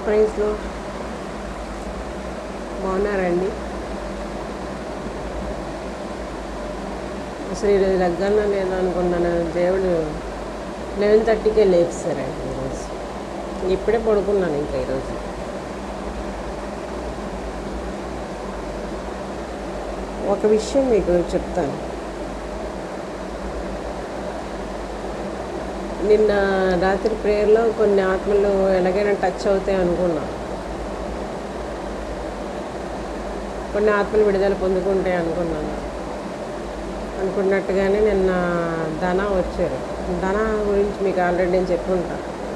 ప్రైజ్లో బాగున్నారండి అసలు ఈరోజు లగ్గాన నేను అనుకున్నాను దేవుడు లెవెన్ థర్టీకే లేపుస్తారండి ఈరోజు ఇప్పుడే పడుకున్నాను ఇంకా ఈరోజు ఒక విషయం మీకు చెప్తాను నిన్న రాత్రి ప్రేయర్లో కొన్ని ఆత్మలు ఎలాగైనా టచ్ అవుతాయి అనుకున్నా కొన్ని ఆత్మలు విడుదల పొందుకుంటాయి అనుకున్నాను అనుకున్నట్టుగానే నిన్న ధన వచ్చారు ధన గురించి మీకు ఆల్రెడీ నేను చెప్పుంటా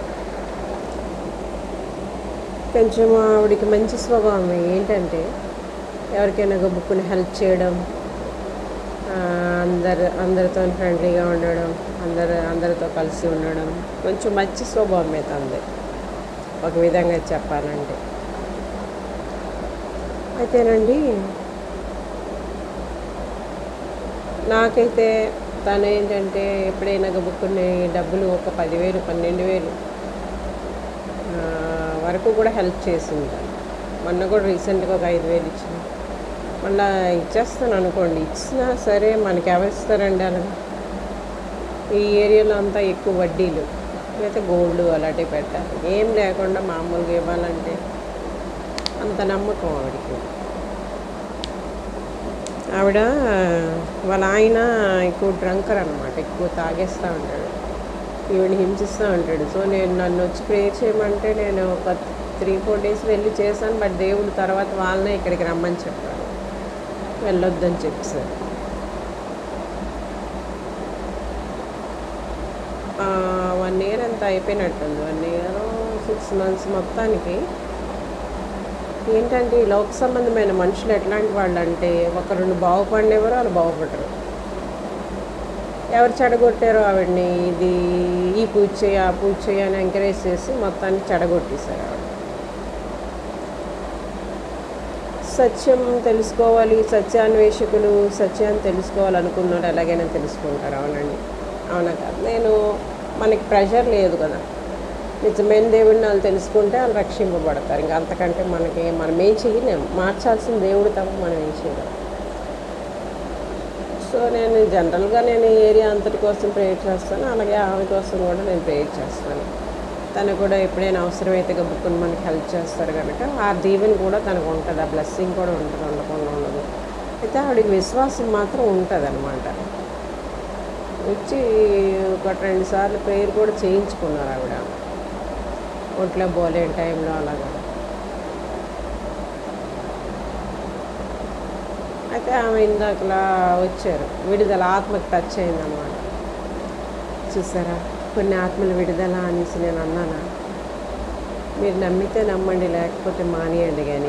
కొంచెం ఆవిడికి మంచి స్వభావం ఏంటంటే ఎవరికైనా బుక్కుని హెల్ప్ చేయడం ఆ, అందరు అందరితో ఫ్రెండ్లీగా ఉండడం అందరు అందరితో కలిసి ఉండడం కొంచెం మంచి స్వభావం మీద ఉంది ఒక విధంగా చెప్పాలంటే అయితేనండి నాకైతే తను ఏంటంటే ఎప్పుడైనా బుక్కుని డబ్బులు ఒక పదివేలు పన్నెండు వేలు ఆ, వరకు కూడా హెల్ప్ చేసి ఉంటాను మొన్న కూడా రీసెంట్గా ఒక ఐదు వేలు ఇచ్చింది మళ్ళా ఇచ్చేస్తాను అనుకోండి ఇచ్చినా సరే మనకి ఎవరు ఇస్తారండి అలాగా ఈ ఏరియాలో అంతా ఎక్కువ వడ్డీలు లేకపోతే గోల్డ్ అలాంటివి పెట్టాలి ఏం లేకుండా మామూలుగా ఇవ్వాలంటే అంత నమ్మకం ఆవిడకి ఆవిడ వాళ్ళ ఆయన ఎక్కువ డ్రంకర్ అనమాట ఎక్కువ తాగేస్తూ ఉంటాడు ఈవిని హింసిస్తూ ఉంటాడు సో నేను నన్ను వచ్చి ప్రేయర్ చేయమంటే నేను ఒక త్రీ ఫోర్ డేస్ వెళ్ళి చేశాను బట్ దేవుడు తర్వాత వాళ్ళనే ఇక్కడికి రమ్మని చెప్పాడు వెళ్ళొద్దని చెప్పేసారు వన్ ఇయర్ అంత అయిపోయినట్టుంది వన్ ఇయర్ సిక్స్ మంత్స్ మొత్తానికి ఏంటంటే ఈ లోక సంబంధమైన మనుషులు ఎట్లాంటి వాళ్ళు అంటే ఒకరిని బాగుపడినెవరో వాళ్ళు బాగుపడరు ఎవరు చెడగొట్టారో ఆవిడని ఇది ఈ పూజ చేయి ఆ పూజ చేయి అని ఎంకరేజ్ చేసి మొత్తాన్ని చెడగొట్టేశారు ఆవిడ సత్యం తెలుసుకోవాలి సత్యాన్వేషకులు సత్యాన్ని తెలుసుకోవాలనుకున్నాడు ఎలాగైనా తెలుసుకుంటారు అవునండి అవునా కాదు నేను మనకి ప్రెషర్ లేదు కదా నిజమైన దేవుడిని వాళ్ళు తెలుసుకుంటే వాళ్ళు రక్షింపబడతారు ఇంకా అంతకంటే మనకి మనం ఏం చేయలేము మార్చాల్సిన దేవుడు తప్ప మనం ఏం చేయలేము సో నేను జనరల్గా నేను ఈ ఏరియా అంతటి కోసం ప్రేయర్ చేస్తాను అలాగే ఆమె కోసం కూడా నేను ప్రేయర్ చేస్తాను తను కూడా ఎప్పుడైనా అవసరమైతే గబుక్కుని మనకి హెల్ప్ చేస్తారు కనుక ఆ దీవెన కూడా తనకు ఉంటుంది ఆ బ్లెస్సింగ్ కూడా ఉంటుంది ఉండకుండా ఉండదు అయితే ఆవిడకి విశ్వాసం మాత్రం ఉంటుంది అనమాట వచ్చి ఒక రెండు సార్లు ప్రేయర్ కూడా చేయించుకున్నారు ఆవిడ ఒంట్లో పోలేని టైంలో అలాగా అయితే ఆమె ఇందాకలా వచ్చారు విడుదల ఆత్మకు టచ్ అయిందన్నమాట చూసారా కొన్ని ఆత్మలు విడుదల అనేసి నేను అన్నానా మీరు నమ్మితే నమ్మండి లేకపోతే మానేయండి కానీ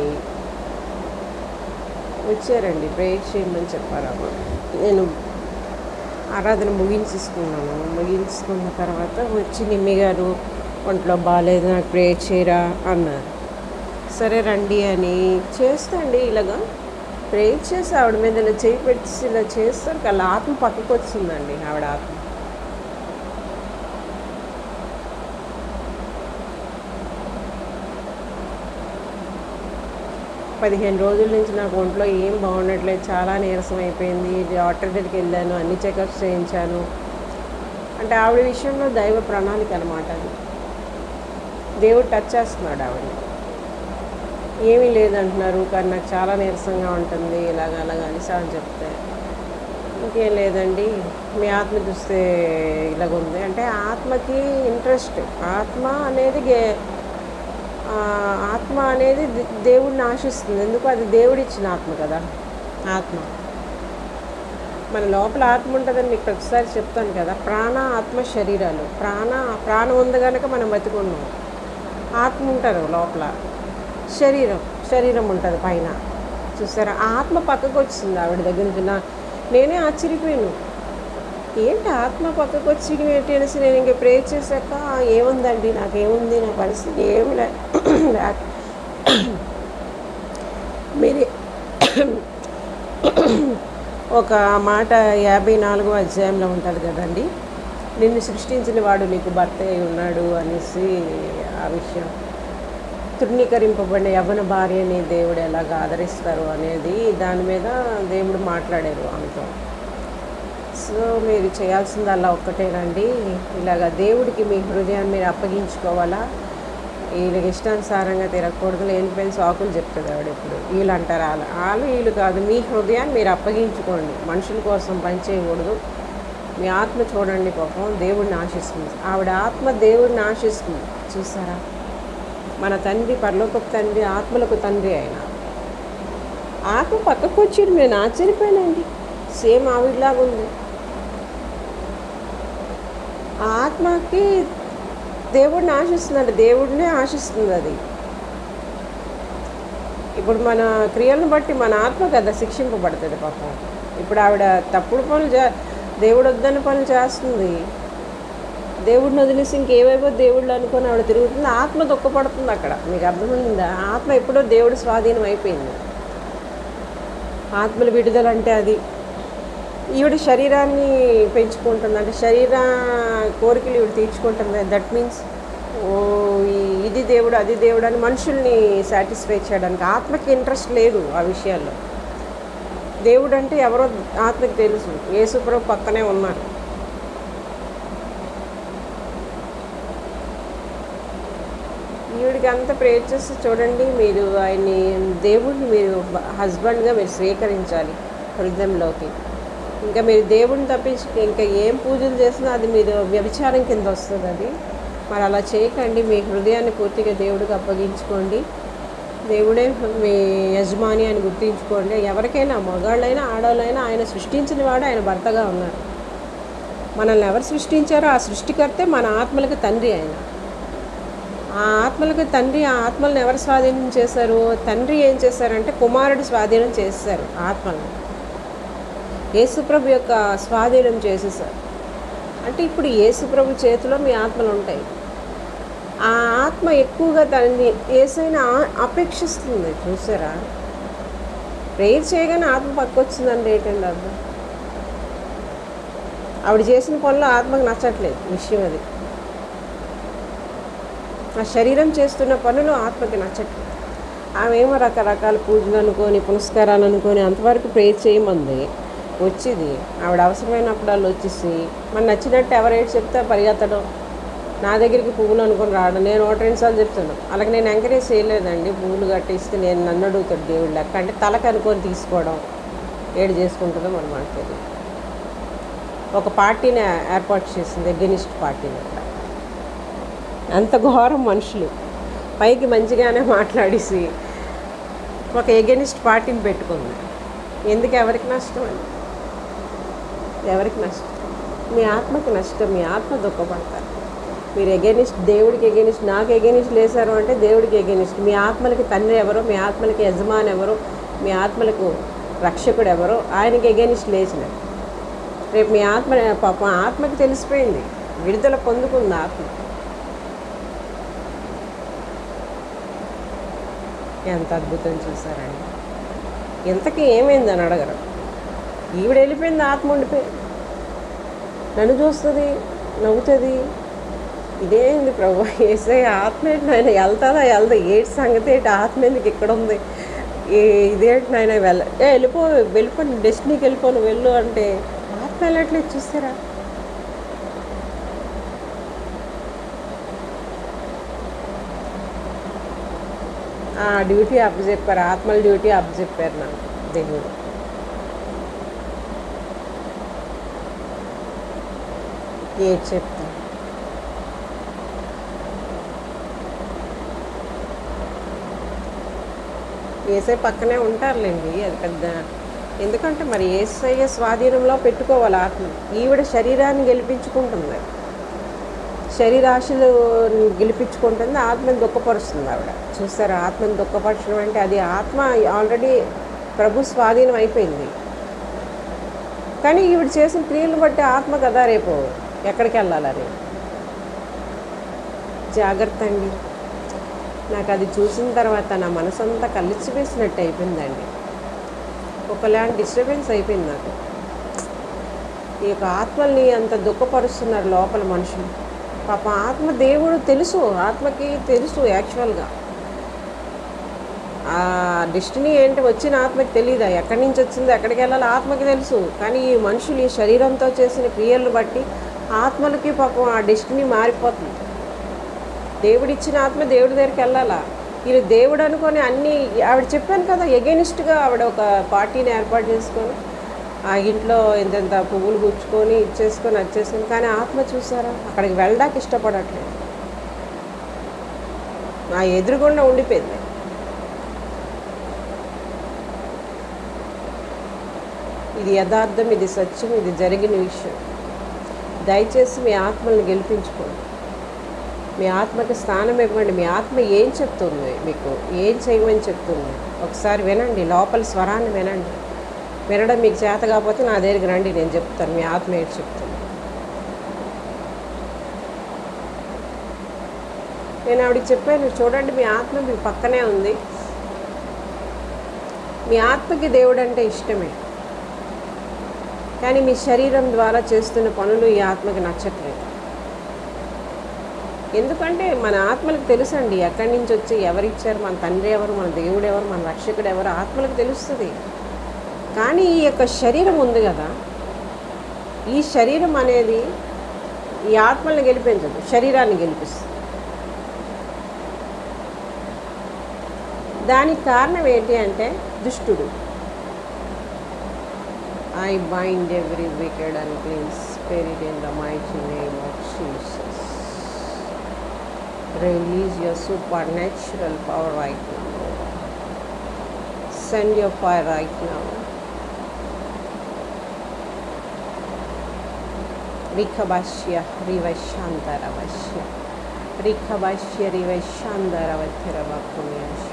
వచ్చారండి ప్రేయర్ చేయమని చెప్పారు అమ్మ నేను ఆరాధన ముగించేసుకున్నాను ముగించుకున్న తర్వాత వచ్చి నిమ్మి గారు ఒంట్లో బాగాలేదు నాకు ప్రేయర్ చేయరా అన్నారు సరే రండి అని చేస్తండి ఇలాగా ప్రేయర్ చేసి ఆవిడ మీద ఇలా చేయి పెట్టి ఇలా చేస్తారు కల్లా ఆత్మ పక్కకు వచ్చిందండి ఆవిడ ఆత్మ పదిహేను రోజుల నుంచి నాకు ఒంట్లో ఏం బాగుండట్లేదు చాలా నీరసం అయిపోయింది డాక్టర్ దగ్గరికి వెళ్ళాను అన్ని చెకప్స్ చేయించాను అంటే ఆవిడ విషయంలో దైవ ప్రణాళిక అనమాట అది దేవుడు టచ్ చేస్తున్నాడు ఆవిడ ఏమీ లేదంటున్నారు కానీ నాకు చాలా నీరసంగా ఉంటుంది ఇలాగ అలాగ అనేసి అని చెప్తే ఇంకేం లేదండి మీ ఆత్మ చూస్తే ఇలాగ ఉంది అంటే ఆత్మకి ఇంట్రెస్ట్ ఆత్మ అనేది గే ఆ, ఆత్మ అనేది దే- దేవుడిని ఆశిస్తుంది ఎందుకు అది దేవుడిచ్చిన ఆత్మ కదా ఆత్మ మన లోపల ఆత్మ ఉంటుందని మీకు ప్రతిసారి చెప్తాను కదా ప్రాణ ఆత్మ శరీరాలు ప్రాణ ప్రాణం ఉంది కనుక మనం బతికున్నాం ఆత్మ ఉంటారు లోపల శరీరం శరీరం ఉంటుంది పైన చూసారా ఆత్మ పక్కకు వచ్చింది ఆవిడ దగ్గర నుంచి నా నేనే ఆశ్చర్యపోయాను ఏంటి ఆత్మ పక్కకు వచ్చి ఏంటి అనేసి నేను ఇంక ప్రే చేశాక ఏముందండి నాకేముంది నా పరిస్థితి ఏమి లే లేక మీరే ఒక మాట యాభై నాలుగో అధ్యాయంలో ఉంటుంది కదండి నిన్ను సృష్టించిన వాడు నీకు భర్త అయి ఉన్నాడు అనేసి ఆ విషయం తృణీకరింపబడిన యవ్వన భార్యని దేవుడు ఎలాగ ఆదరిస్తారు అనేది దాని మీద దేవుడు మాట్లాడారు ఆమెతో సో మీరు చేయాల్సింది అలా ఒక్కటేనండి ఇలాగ దేవుడికి మీ హృదయాన్ని మీరు అప్పగించుకోవాలా వీళ్ళకి ఇష్టానుసారంగా తిరగకూడదు లేనిపోయిన సాకులు చెప్తుంది ఆవిడ ఇప్పుడు వీళ్ళు అంటారు వాళ్ళు వాళ్ళు వీళ్ళు కాదు మీ హృదయాన్ని మీరు అప్పగించుకోండి మనుషుల కోసం పని చేయకూడదు మీ ఆత్మ చూడండి పాపం దేవుడిని ఆశిస్తుంది ఆవిడ ఆత్మ దేవుడిని ఆశిస్తుంది చూసారా మన తండ్రి పరలోకపు తండ్రి ఆత్మలకు తండ్రి ఆయన ఆత్మ పక్కకు వచ్చి నేను ఆశ్చర్యపోయానండి సేమ్ ఆవిడలాగా ఉంది ఆ ఆత్మకి దేవుడిని ఆశిస్తుందండి దేవుడినే ఆశిస్తుంది అది ఇప్పుడు మన క్రియలను బట్టి మన ఆత్మ కదా శిక్షింపబడుతుంది పాపం ఇప్పుడు ఆవిడ తప్పుడు పనులు చే దేవుడు వద్దన్న పనులు చేస్తుంది దేవుడిని వదిలేసి ఇంకేవేవో దేవుళ్ళు అనుకొని ఆవిడ తిరుగుతుంది ఆత్మ దుఃఖపడుతుంది అక్కడ మీకు అర్థమైందా ఆత్మ ఎప్పుడో దేవుడి స్వాధీనం అయిపోయింది ఆత్మల విడుదల అంటే అది ఈవిడ శరీరాన్ని పెంచుకుంటుంది అంటే శరీర కోరికలు ఈవిడ తీర్చుకుంటుంది దట్ మీన్స్ ఓ ఈ- ఇది దేవుడు అది దేవుడు అని మనుషుల్ని సాటిస్ఫై చేయడానికి ఆత్మకి ఇంట్రెస్ట్ లేదు ఆ విషయాల్లో దేవుడు అంటే ఎవరో ఆత్మకి తెలుసు యేసుప్రభు పక్కనే ఉన్నారు ఈవిడికి అంత ప్రేర్ చేసి చూడండి మీరు ఆయన్ని దేవుడిని మీరు హస్బెండ్గా మీరు స్వీకరించాలి హృదయంలోకి ఇంకా మీరు దేవుడిని తప్పించి ఇంకా ఏం పూజలు చేసినా అది మీరు వ్యభిచారం కింద వస్తుంది అది మరి అలా చేయకండి మీ హృదయాన్ని పూర్తిగా దేవుడికి అప్పగించుకోండి దేవుడే మీ యజమాని అని గుర్తించుకోండి ఎవరికైనా మగాళ్ళైనా ఆడవాళ్ళైనా ఆయన సృష్టించిన వాడు ఆయన భర్తగా ఉన్నారు మనల్ని ఎవరు సృష్టించారో ఆ సృష్టికర్తే మన ఆత్మలకు తండ్రి ఆయన ఆ ఆత్మలకు తండ్రి ఆ ఆత్మలను ఎవరు స్వాధీనం చేశారు తండ్రి ఏం చేశారంటే కుమారుడు స్వాధీనం చేశారు ఆత్మలను యేసుప్రభు యొక్క స్వాధీనం చేసేసారు అంటే ఇప్పుడు యేసుప్రభు చేతిలో మీ ఆత్మలు ఉంటాయి ఆ ఆత్మ ఎక్కువగా దాన్ని ఏసైనా అపేక్షిస్తుంది చూసారా ప్రేయర్ చేయగానే ఆత్మ పక్కొచ్చిందండి ఏంటండి అర్థం ఆవిడ చేసిన పనులు ఆత్మకు నచ్చట్లేదు విషయం అది ఆ శరీరం చేస్తున్న పనులు ఆత్మకి నచ్చట్లేదు ఆమె ఏమో రకరకాల పూజలు అనుకొని పునస్కారాలు అనుకొని అంతవరకు ప్రేయర్ చేయమంది వచ్చింది ఆవిడ అవసరమైనప్పుడు వచ్చేసి మన నచ్చినట్టు ఎవరైతే చెప్తే పరిగెత్తడం నా దగ్గరికి పువ్వులు అనుకొని రావడం నేను ఒకటి రెండు సార్లు చెప్తాను అలాగే నేను ఎంకరేజ్ చేయలేదండి పువ్వులు కట్టిస్తే నేను నన్ను అడుగుతాడు దేవుడు లెక్క అంటే తలకు అనుకొని తీసుకోవడం ఏడు చేసుకుంటుందో మనం మనకు తెలియదు ఒక పార్టీని ఏర్పాటు చేసింది ఎగనిస్ట్ పార్టీని అక్కడ అంత ఘోరం మనుషులు పైకి మంచిగానే మాట్లాడేసి ఒక ఎగనిస్ట్ పార్టీని పెట్టుకుంది ఎందుకు ఎవరికి నష్టం అండి ఎవరికి నష్టం మీ ఆత్మకి నష్టం మీ ఆత్మ దుఃఖపడతారు మీరు ఎగెనిస్ట్ దేవుడికి ఎగెనిస్ట్ నాకు ఎగెనిస్ట్ లేసారు అంటే దేవుడికి ఎగెనిస్ట్ మీ ఆత్మలకి తండ్రి ఎవరో మీ ఆత్మలకి యజమాని ఎవరో మీ ఆత్మలకు రక్షకుడు ఎవరో ఆయనకి ఎగెనిస్ట్ లేచినారు రేపు మీ ఆత్మ పాపం ఆత్మకి తెలిసిపోయింది విడుదల పొందుకుంది ఆత్మ ఎంత అద్భుతం చూసారండి ఇంతకీ ఏమైందని అడగరు ఈవిడ వెళ్ళిపోయింది ఆత్మ ఉండిపోయింది నన్ను చూస్తుంది నవ్వుతుంది ఇదేంది ప్రభు ఏసే ఆత్మ ఏంటి నాయన వెళ్తాదా వెళ్దా ఏటి సంగతి ఏంటి ఆత్మ ఎందుకు ఇక్కడ ఉంది ఏ ఇదేంటి నాయన వెళ్ళ ఏ వెళ్ళిపో వెళ్ళిపో డెస్టినీకి వెళ్ళిపో నువ్వు వెళ్ళు అంటే ఆత్మ వెళ్ళట్లేదు చూసారా ఆ డ్యూటీ అప్పచెప్పారు ఆత్మల డ్యూటీ అప్పచెప్పారు నాకు దేవుడు ఏది చెప్తా ఏసై పక్కనే ఉంటారులేండి అది పెద్ద ఎందుకంటే మరి ఏసయ్య స్వాధీనంలో పెట్టుకోవాలి ఆత్మ ఈవిడ శరీరాన్ని గెలిపించుకుంటుంది శరీరాశలు గెలిపించుకుంటుంది ఆత్మని దుఃఖపరుస్తుంది ఆవిడ చూస్తారా ఆత్మని దుఃఖపరచడం అంటే అది ఆత్మ ఆల్రెడీ ప్రభు స్వాధీనం అయిపోయింది కానీ ఈవిడ చేసిన క్రియలను బట్టి ఆత్మ కదా రేపు ఎక్కడికి వెళ్ళాలని జాగ్రత్త అండి నాకు అది చూసిన తర్వాత నా మనసంతా కలిసివేసినట్టు అయిపోయిందండి ఒకలాంటి డిస్టర్బెన్స్ అయిపోయింది నాకు ఈ యొక్క ఆత్మల్ని అంత దుఃఖపరుస్తున్నారు లోపల మనుషులు పాప ఆత్మ దేవుడు తెలుసు ఆత్మకి తెలుసు యాక్చువల్గా ఆ డెస్టినీ ఏంటి వచ్చిన ఆత్మకి తెలియదా ఎక్కడి నుంచి వచ్చిందో ఎక్కడికి వెళ్ళాలో ఆత్మకి తెలుసు కానీ ఈ మనుషులు ఈ శరీరంతో చేసిన క్రియలను బట్టి ఆత్మలకి పాపం ఆ డెస్టినీ మారిపోతుంది దేవుడిచ్చిన ఆత్మ దేవుడి దగ్గరికి వెళ్ళాలా వీళ్ళు దేవుడు అనుకొని అన్ని ఆవిడ చెప్పాను కదా ఎగెనిస్ట్గా ఆవిడ ఒక పార్టీని ఏర్పాటు చేసుకొని ఆ ఇంట్లో ఎంతెంత పువ్వులు గుచ్చుకొని ఇచ్చేసుకొని వచ్చేసుకొని కానీ ఆత్మ చూసారా అక్కడికి వెళ్ళడానికి ఇష్టపడట్లేదు నా ఎదురుగుండా ఉండిపోయింది ఇది యథార్థం ఇది సత్యం ఇది జరిగిన విషయం దయచేసి మీ ఆత్మల్ని గెలిపించుకోండి మీ ఆత్మకి స్థానం ఇవ్వండి మీ ఆత్మ ఏం చెప్తుంది మీకు ఏం చేయమని చెప్తుంది ఒకసారి వినండి లోపల స్వరాన్ని వినండి వినడం మీకు చేత కాకపోతే నా దగ్గరికి రండి నేను చెప్తాను మీ ఆత్మ ఏంటి చెప్తుంది నేను ఆవిడకి చెప్పాను చూడండి మీ ఆత్మ మీ పక్కనే ఉంది మీ ఆత్మకి దేవుడు అంటే ఇష్టమే కానీ మీ శరీరం ద్వారా చేస్తున్న పనులు ఈ ఆత్మకి నచ్చట్లేదు ఎందుకంటే మన ఆత్మలకు తెలుసండి ఎక్కడి నుంచి వచ్చి ఎవరిచ్చారు మన తండ్రి ఎవరు మన దేవుడు ఎవరు మన రక్షకుడు ఎవరు ఆత్మలకు తెలుస్తుంది కానీ ఈ యొక్క శరీరం ఉంది కదా ఈ శరీరం అనేది ఈ ఆత్మల్ని గెలిపించదు శరీరాన్ని గెలిపిస్తుంది దానికి కారణం ఏంటి అంటే దుష్టుడు I bind every wicked and clean spirit in the mighty name of Jesus. Release your supernatural power right now. Send your fire right now. Rikabashya Rivashantaravashya. Rikabashya Rivashantaravatiravapumyashya.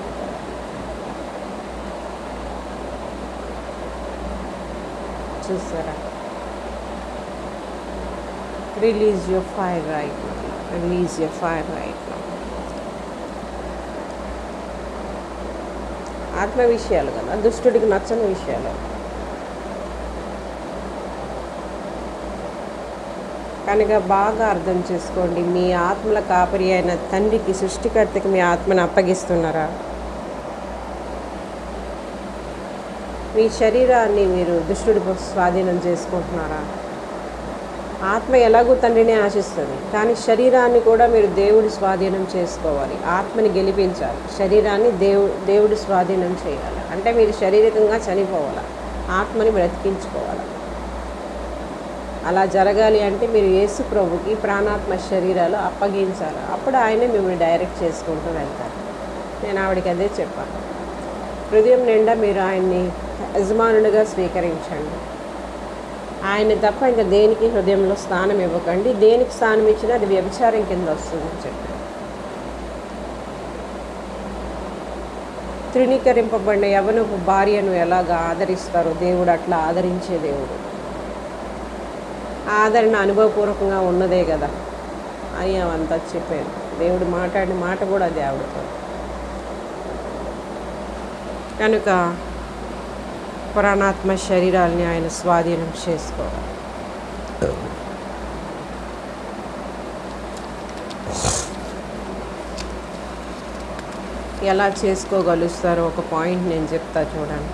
చూసారా release your fire right release your fire right ఆత్మ విషయాలు కదా దుష్టుడికి నచ్చని విషయాలు కనుక బాగా అర్థం చేసుకోండి మీ ఆత్మల కాపరి అయిన తండ్రికి సృష్టికర్తకి మీ ఆత్మను అప్పగిస్తున్నారా మీ శరీరాన్ని మీరు దుష్టుడి స్వాధీనం చేసుకుంటున్నారా ఆత్మ ఎలాగో తండ్రిని ఆశిస్తుంది కానీ శరీరాన్ని కూడా మీరు దేవుడి స్వాధీనం చేసుకోవాలి ఆత్మని గెలిపించాలి శరీరాన్ని దేవు దేవుడి స్వాధీనం చేయాలి అంటే మీరు శారీరకంగా చనిపోవాలి ఆత్మని బ్రతికించుకోవాలి అలా జరగాలి అంటే మీరు యేసు ప్రభుకి ప్రాణాత్మ శరీరాలు అప్పగించాలి అప్పుడు ఆయనే మిమ్మల్ని డైరెక్ట్ చేసుకుంటూ వెళ్తారు నేను ఆవిడకి అదే చెప్పాను హృదయం నిండా మీరు ఆయన్ని యజమానుడిగా స్వీకరించండి ఆయన తప్ప ఇంకా దేనికి హృదయంలో స్థానం ఇవ్వకండి దేనికి స్థానం ఇచ్చినా అది వ్యభిచారం కింద వస్తుందని చెప్పి తృణీకరింపబడిన యవనపు భార్యను ఎలాగ ఆదరిస్తారో దేవుడు అట్లా ఆదరించే దేవుడు ఆదరణ అనుభవపూర్వకంగా ఉన్నదే కదా అని అవంతా చెప్పాను దేవుడు మాట్లాడిన మాట కూడా అది ఆవిడతో కనుక ప్రాణాత్మ శరీరాల్ని ఆయన స్వాధీనం చేసుకోవాలి ఎలా చేసుకోగలుస్తారో ఒక పాయింట్ నేను చెప్తా చూడండి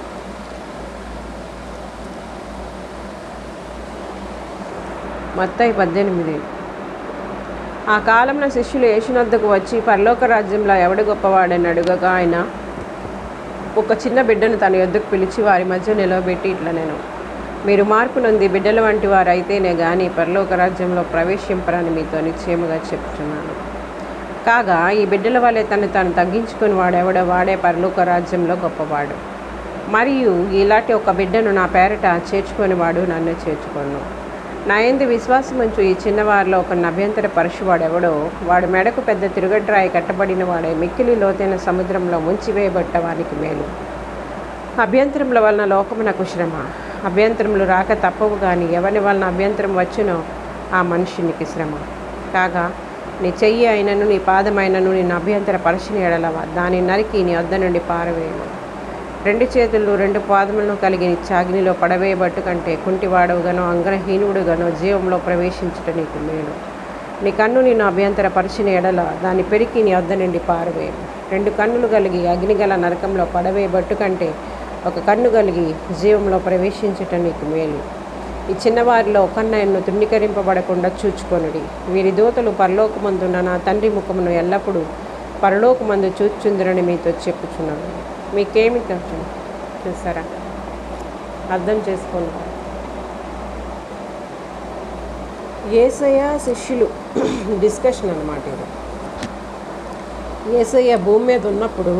మత్తాయి పద్దెనిమిది ఆ కాలంలో శిష్యులు యేసునద్దకు వచ్చి పరలోక రాజ్యంలో ఎవడు గొప్పవాడని అడుగగా ఆయన ఒక చిన్న బిడ్డను తన యొద్దకు పిలిచి వారి మధ్య నిలవబెట్టి ఇట్లా నేను మీరు మార్పు నొంది బిడ్డల వంటి వారు అయితేనే కానీ పరలోక రాజ్యంలో ప్రవేశింపరని మీతో నిశ్చయముగా చెప్తున్నాను కాగా ఈ బిడ్డల వల్లే తను తాను తగ్గించుకుని వాడెవడో వాడే పరలోక రాజ్యంలో గొప్పవాడు మరియు ఇలాంటి ఒక బిడ్డను నా పేరట చేర్చుకొని వాడు నన్ను చేర్చుకొను నా ఎందు విశ్వాసం ఉంచు ఈ చిన్నవారిలో ఒక అభ్యంతర పరుషువాడెవడో వాడు మెడకు పెద్ద తిరుగడ్రాయి కట్టబడిన వాడే మిక్కిలి లోతైన సముద్రంలో ముంచివేయబట్ట వానికి మేలు అభ్యంతరముల వలన లోకమునకు శ్రమ అభ్యంతరములు రాక తప్పవు కానీ ఎవరి వలన అభ్యంతరం వచ్చునో ఆ మనుషునికి శ్రమ కాగా నీ చెయ్యి అయినను నీ పాదమైనను నేను అభ్యంతర పరిశీని ఎడలవా దాని నరికి నీ వద్ద నుండి పారవేయము రెండు చేతులు రెండు పాదములను కలిగి చాగినిలో పడవేయబట్టు కంటే కుంటివాడవుగానో అంగరహీనుడుగానో జీవంలో ప్రవేశించుట నీకు మేలు నీ కన్ను నిన్ను అభ్యంతరపరిచిన ఎడల దాన్ని పెరికి నీ వద్ద నుండి పారవేయు రెండు కన్నులు కలిగి అగ్నిగల నరకంలో పడవేయబట్టు కంటే ఒక కన్ను కలిగి జీవంలో ప్రవేశించట నీకు మేలు ఈ చిన్నవారిలో ఒకన్నయన్ను తృణీకరింపబడకుండా చూచుకొనుడి వీరి దూతలు పరలోకమందున్న నా తండ్రి ముఖమును ఎల్లప్పుడూ పరలోకమందు చూచుందిరని మీతో చెప్పుచున్నాను మీకేమి కొంచెం చూసారా అర్థం చేసుకోండి ఏసయ్య శిష్యులు డిస్కషన్ అనమాట ఇది ఏసయ్య భూమి మీద ఉన్నప్పుడు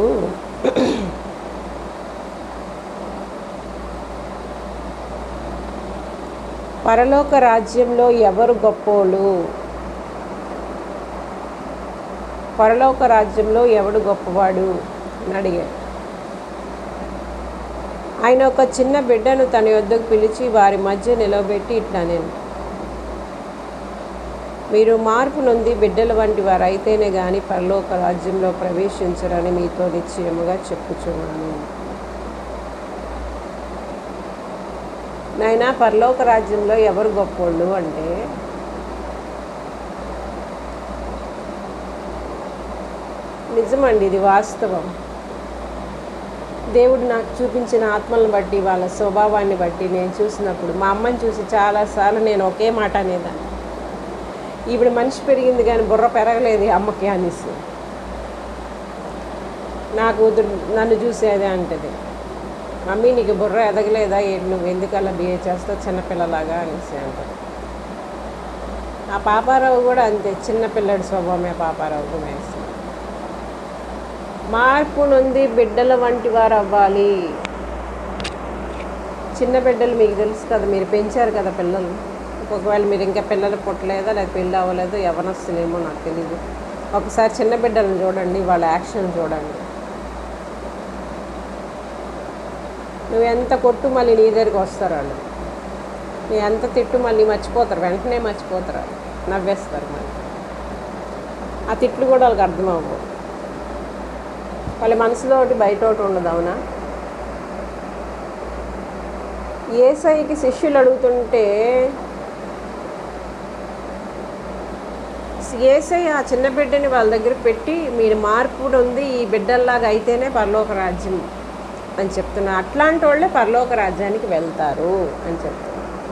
పరలోక రాజ్యంలో ఎవరు గొప్పోళ్ళు పరలోక రాజ్యంలో ఎవడు గొప్పవాడు అని అడిగాడు ఆయన ఒక చిన్న బిడ్డను తన యొద్దకు పిలిచి వారి మధ్య నిలవబెట్టి ఇట్లా నేను మీరు మార్పు నొంది బిడ్డల వంటి వారు అయితేనే కానీ పరలోక రాజ్యంలో ప్రవేశించరని మీతో నిశ్చయముగా చెప్పుచున్నాను నాయన పరలోక రాజ్యంలో ఎవరు గొప్పోళ్ళు అంటే నిజమండి ఇది వాస్తవం దేవుడు నాకు చూపించిన ఆత్మలను బట్టి వాళ్ళ స్వభావాన్ని బట్టి నేను చూసినప్పుడు మా అమ్మని చూసి చాలాసార్లు నేను ఒకే మాట అనేదాన్ని ఇప్పుడు మనిషి పెరిగింది కానీ బుర్ర పెరగలేదు ఈ అమ్మకి అనేసి నా కూతురు నన్ను చూసి అదే అంటది మమ్మీ నీకు బుర్ర ఎదగలేదా ఏంటి నువ్వు ఎందుకలా బిహేవ్ చేస్తావు చిన్నపిల్లలాగా అనేసి అంటది ఆ పాపారావు కూడా అంతే చిన్నపిల్లడి స్వభావమే పాపారావు వేసి మార్పు నుండి బిడ్డల వంటి వారు అవ్వాలి చిన్న బిడ్డలు మీకు తెలుసు కదా మీరు పెంచారు కదా పిల్లలు ఒకవేళ మీరు ఇంకా పిల్లలు పుట్టలేదా లేదా పెళ్ళి అవ్వలేదో ఎవరొస్తుందేమో నాకు తెలియదు ఒకసారి చిన్న బిడ్డలను చూడండి వాళ్ళ యాక్షన్ చూడండి నువ్వు ఎంత కొట్టు మళ్ళీ నీ దగ్గరికి వస్తారు వాళ్ళు నువ్వు ఎంత తిట్టు మళ్ళీ మర్చిపోతారు వెంటనే మర్చిపోతారు వాళ్ళు నవ్వేస్తారు మళ్ళీ ఆ తిట్లు కూడా వాళ్ళకి అర్థం అవ్వవు వాళ్ళ మనసులో ఒకటి బయట ఒకటి ఉండదు అవునా ఏసైకి శిష్యులు అడుగుతుంటే ఏసై ఆ చిన్న బిడ్డని వాళ్ళ దగ్గర పెట్టి మీరు మార్పు ఉంది ఈ బిడ్డల్లాగా అయితేనే పరలోక రాజ్యం అని చెప్తున్నా అట్లాంటి వాళ్ళే పరలోక రాజ్యానికి వెళ్తారు అని చెప్తున్నా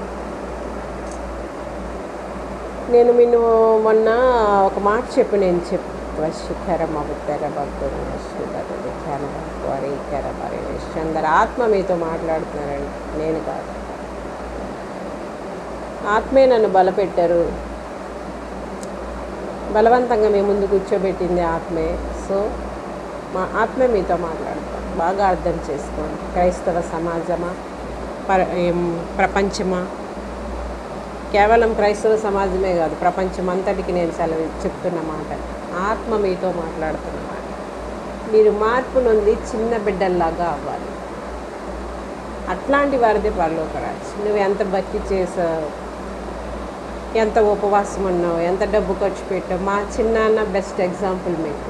నేను నిన్ను మొన్న ఒక మాట చెప్పి నేను చెప్పు వశిఖర మగుతర భక్తుడు వశిఖరుడు వారి కర వారి అందరు ఆత్మ మీతో మాట్లాడుతున్నారండి నేను కాదు ఆత్మే నన్ను బలపెట్టారు బలవంతంగా మీ ముందు కూర్చోబెట్టింది ఆత్మే సో మా ఆత్మే మీతో మాట్లాడతాం బాగా అర్థం చేసుకోండి క్రైస్తవ సమాజమా పర ఏం ప్రపంచమా కేవలం క్రైస్తవ సమాజమే కాదు ప్రపంచం అంతటికి నేను సెలవు చెప్తున్న మాట ఆత్మ మీతో మాట్లాడుతున్న మాట మీరు మార్పు నుండి చిన్న బిడ్డల్లాగా అవ్వాలి అట్లాంటి వారిదే పరలోక రాజ్యం నువ్వు ఎంత భక్తి చేసావు ఎంత ఉపవాసం ఉన్నావు ఎంత డబ్బు ఖర్చు పెట్టావు మా చిన్నాన్న బెస్ట్ ఎగ్జాంపుల్ మీకు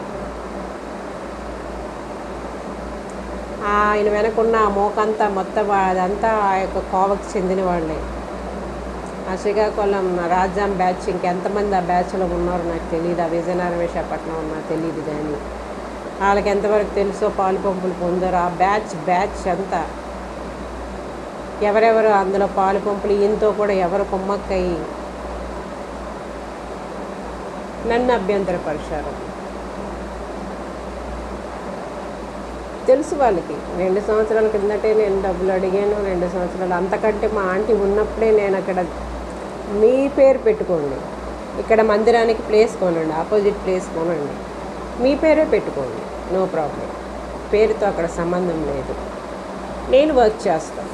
ఆయన వెనకున్న ఆ మోకంతా మొత్తం అదంతా ఆ యొక్క కోవకు చెందిన వాళ్ళే ఆ శ్రీకాకుళం రాజాం బ్యాచ్ ఇంకెంతమంది ఆ బ్యాచ్లో ఉన్నారో నాకు తెలియదు ఆ విజయనగరం విశాఖపట్నం ఉన్నా తెలియదు కానీ వాళ్ళకి ఎంతవరకు తెలుసో పాలు పంపులు పొందారో ఆ బ్యాచ్ బ్యాచ్ అంతా ఎవరెవరు అందులో పాలు పంపులు ఈయనతో కూడా ఎవరు కొమ్మక్కయి నన్ను అభ్యంతరపరిచారు తెలుసు వాళ్ళకి రెండు సంవత్సరాల కిందటే నేను డబ్బులు అడిగాను రెండు సంవత్సరాలు అంతకంటే మా ఆంటీ ఉన్నప్పుడే నేను అక్కడ మీ పేరు పెట్టుకోండి ఇక్కడ మందిరానికి ప్లేస్ కొనండి ఆపోజిట్ ప్లేస్ కొనండి మీ పేరే పెట్టుకోండి నో ప్రాబ్లం పేరుతో అక్కడ సంబంధం లేదు నేను వర్క్ చేస్తాను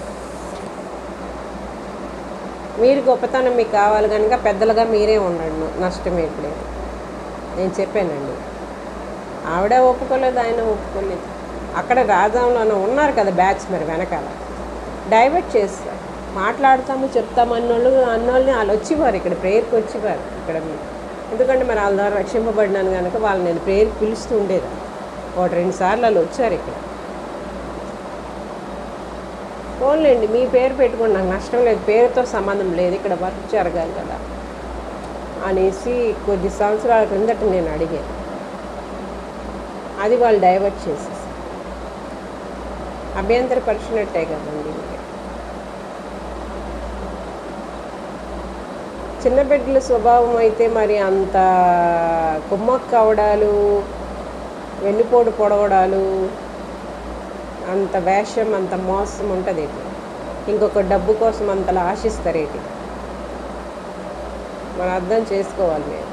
మీరు గొప్పతనం మీకు కావాలి కనుక పెద్దలుగా మీరే ఉండండి నష్టమేం లేదు నేను చెప్పానండి ఆవిడ ఒప్పుకోలేదు ఆయన ఒప్పుకోలేదు అక్కడ రాజాంలోనే ఉన్నారు కదా బ్యాచ్ మరి వెనకాల డైవర్ట్ చేస్తారు మాట్లాడతాము చెప్తాము అన్నోళ్ళు అన్నోళ్ళని వాళ్ళు వచ్చేవారు ఇక్కడ ప్రేయర్కి వచ్చేవారు ఇక్కడ ఎందుకంటే మరి వాళ్ళ ద్వారా రక్షింపబడినాను కనుక వాళ్ళు నేను ప్రేయర్కి పిలుస్తూ ఉండేది ఒకటి రెండు సార్లు వాళ్ళు వచ్చారు ఇక్కడ పోన్లేండి మీ పేరు పెట్టుకోండి నాకు నష్టం లేదు పేరుతో సంబంధం లేదు ఇక్కడ వర్క్ జరగాలి కదా అనేసి కొద్ది సంవత్సరాల క్రిందట నేను అడిగాను అది వాళ్ళు డైవర్ట్ చేసేసి అభ్యంతర పరిచినట్టే కదండి ఇంకా. చిన్న బిడ్డల స్వభావం అయితే మరి అంత కుమ్మక్కు అవడాలు వెన్నుపోటు పొడవడాలు అంత వేషం అంత మోసం ఉంటుంది ఇంకొక డబ్బు కోసం అంతలా ఆశిస్తారేటి మనం అర్థం చేసుకోవాలి మేము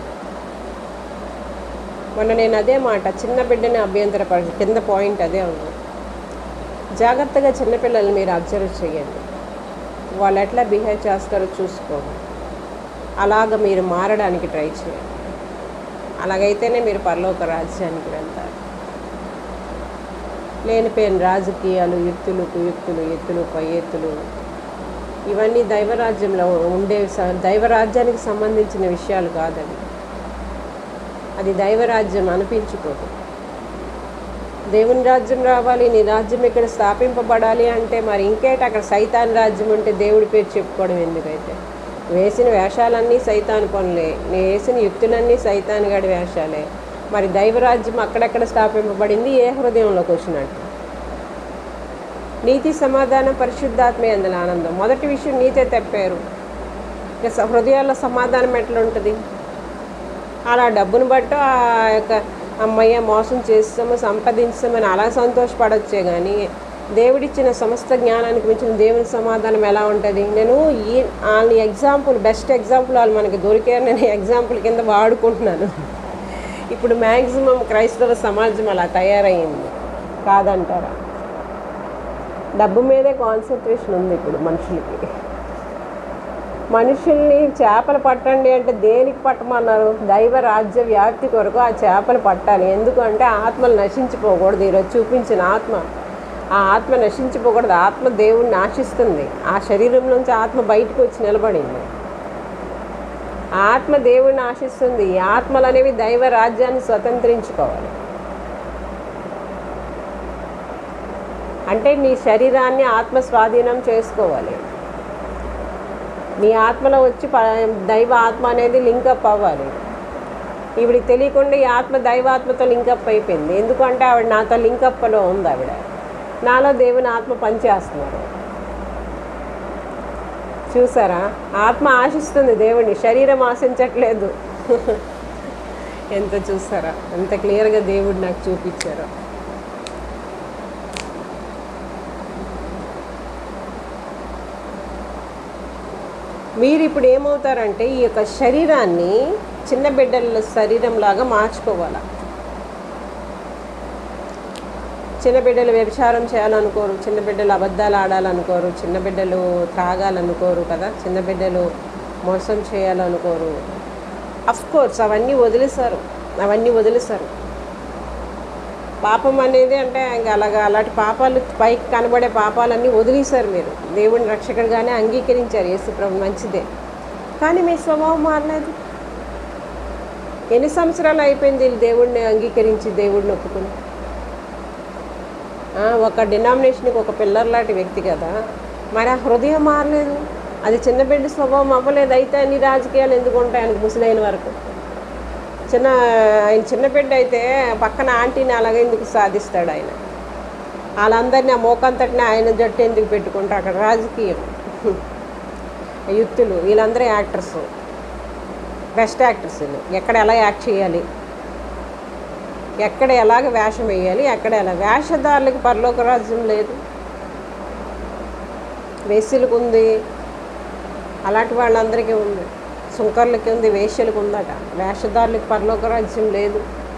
మొన్న నేను అదే మాట చిన్న బిడ్డని అభ్యంతరపరి కింద పాయింట్ అదే ఉంది జాగ్రత్తగా చిన్నపిల్లల్ని మీరు అబ్జర్వ్ చేయండి వాళ్ళు ఎట్లా బిహేవ్ చేస్తారో చూసుకోండి అలాగ మీరు మారడానికి ట్రై చేయండి అలాగైతేనే మీరు పరలోక రాజ్యానికి వెళ్తారు లేనిపోయిన రాజకీయాలు ఎత్తులు కుయుక్తులు ఎత్తులు పై ఎత్తులు ఇవన్నీ దైవరాజ్యంలో ఉండే స- దైవరాజ్యానికి సంబంధించిన విషయాలు కాదవి అది దైవరాజ్యం అనిపించుకోదు దేవుని రాజ్యం రావాలి నీ రాజ్యం ఇక్కడ స్థాపింపబడాలి అంటే మరి ఇంకేటి అక్కడ సైతాన్ రాజ్యం ఉంటే దేవుడి పేరు చెప్పుకోవడం ఎందుకైతే వేసిన వేషాలన్నీ సైతాన్ పనులే నేను వేసిన యుక్తులన్నీ సైతాన్ గడి వేషాలే మరి దైవరాజ్యం అక్కడెక్కడ స్థాపింపబడింది ఏ హృదయంలోకి వచ్చినట్టు నీతి సమాధానం పరిశుద్ధాత్మే అందులో ఆనందం మొదటి విషయం నీతే తెప్పారు ఇక స- హృదయాల్లో సమాధానం ఎట్లా ఉంటుంది అలా డబ్బును బట్టి ఆ యొక్క అమ్మయ్య మోసం చేస్తాము సంపాదించామని అలా సంతోషపడొచ్చే కానీ దేవుడిచ్చిన సమస్త జ్ఞానానికి మించిన దేవుని సమాధానం ఎలా ఉంటుంది నేను ఈ వాళ్ళ ఎగ్జాంపుల్ బెస్ట్ ఎగ్జాంపుల్ వాళ్ళు మనకి దొరికారు నేను ఎగ్జాంపుల్ కింద వాడుకుంటున్నాను ఇప్పుడు మ్యాక్సిమం క్రైస్తవ సమాజం అలా తయారయ్యింది కాదంటారా డబ్బు మీదే కాన్సన్ట్రేషన్ ఉంది ఇప్పుడు మనుషులకి మనుషుల్ని చేపలు పట్టండి అంటే దేనికి పట్టమన్నారు దైవ రాజ్య వ్యాప్తి కొరకు ఆ చేపలు పట్టాలి ఎందుకంటే ఆత్మలు నశించిపోకూడదు ఈరోజు చూపించిన ఆత్మ ఆ ఆత్మ నశించిపోకూడదు ఆత్మ దేవుణ్ణి ఆశిస్తుంది ఆ శరీరం నుంచి ఆత్మ బయటకు వచ్చి నిలబడింది ఆ ఆత్మ దేవుణ్ణి ఆశిస్తుంది ఈ ఆత్మలు అనేవి దైవ రాజ్యాన్ని స్వతంత్రించుకోవాలి అంటే నీ శరీరాన్ని ఆత్మ స్వాధీనం చేసుకోవాలి నీ ఆత్మలో వచ్చి ప- దైవ ఆత్మ అనేది లింకప్ అవ్వాలి ఈవిడికి తెలియకుండా ఈ ఆత్మ దైవాత్మతో లింకప్ అయిపోయింది ఎందుకంటే ఆవిడ నాతో లింకప్లో ఉంది ఆవిడ నాలో దేవుని ఆత్మ పనిచేస్తున్నారు చూసారా ఆత్మ ఆశిస్తుంది దేవుణ్ణి శరీరం ఆశించట్లేదు ఎంత చూసారా ఎంత క్లియర్గా దేవుడు నాకు చూపించారో మీరు ఇప్పుడు ఏమవుతారంటే ఈ యొక్క శరీరాన్ని చిన్న బిడ్డల శరీరంలాగా మార్చుకోవాలి చిన్న బిడ్డలు వ్యభిచారం చేయాలనుకోరు చిన్న బిడ్డలు అబద్ధాలు ఆడాలనుకోరు చిన్న బిడ్డలు త్రాగాలనుకోరు కదా చిన్న బిడ్డలు మోసం చేయాలనుకోరు అఫ్ కోర్స్ అవన్నీ వదిలేశారు అవన్నీ వదిలేశారు పాపం అనేది అంటే ఇంకా అలాగా అలాంటి పాపాలు పైకి కనబడే పాపాలన్నీ వదిలేశారు మీరు దేవుని రక్షకుడిగానే అంగీకరించారు యేసు ప్రభు మంచిదే కానీ మీ స్వభావం మారలేదు ఎన్ని సంవత్సరాలు అయిపోయింది వీళ్ళు దేవుడిని అంగీకరించి దేవుడిని ఒప్పుకుని ఆ, ఒక డినామినేషన్కి ఒక పిల్లర్ లాంటి వ్యక్తి కదా మరి ఆ హృదయం మారలేదు అది చిన్న బిడ్డ స్వభావం అవ్వలేదు అయితే అన్ని రాజకీయాలు ఎందుకు ఉంటాయి ఆయనకు ముసలైన వరకు చిన్న ఆయన చిన్న బిడ్డ అయితే పక్కన ఆంటీని అలాగే ఎందుకు సాధిస్తాడు ఆయన వాళ్ళందరినీ ఆ మోకంతటిని ఆయన జట్టు ఎందుకు పెట్టుకుంటారు అక్కడ రాజకీయం యుక్తులు వీళ్ళందరూ యాక్టర్స్ బెస్ట్ యాక్టర్స్ వీళ్ళు ఎక్కడ ఎలా యాక్ట్ చేయాలి ఎక్కడ ఎలాగ వేషం వేయాలి ఎక్కడ ఎలా వేషధారులకు పరలోక రాజ్యం లేదు వేశ్యలకు ఉంది అలాంటి వాళ్ళందరికీ ఉంది సుంకర్లకి ఉంది వేశ్యలకు ఉందట వేషధారులకు పరలోక రాజ్యం లేదు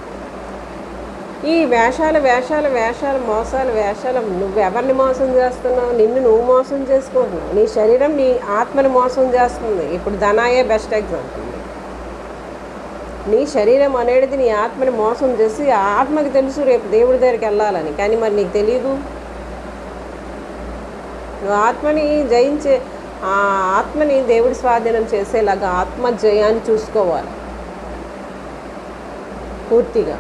ఈ వేషాలు వేషాలు వేషాలు మోసాలు వేషాలు నువ్వు ఎవరిని మోసం చేస్తున్నావు నిన్ను నువ్వు మోసం చేసుకుంటున్నావు నీ శరీరం నీ ఆత్మని మోసం చేస్తుంది ఇప్పుడు ధనాయే బెస్ట్ ఎగ్జాంపుల్ నీ శరీరం అనేది నీ ఆత్మని మోసం చేసి ఆ ఆత్మకి తెలుసు రేపు దేవుడి దగ్గరికి వెళ్ళాలని కానీ మరి నీకు తెలియదు నువ్వు ఆత్మని జయించే ఆ ఆత్మని దేవుడి స్వాధీనం చేసేలాగా ఆత్మ జయాన్ని చూసుకోవాలి పూర్తిగా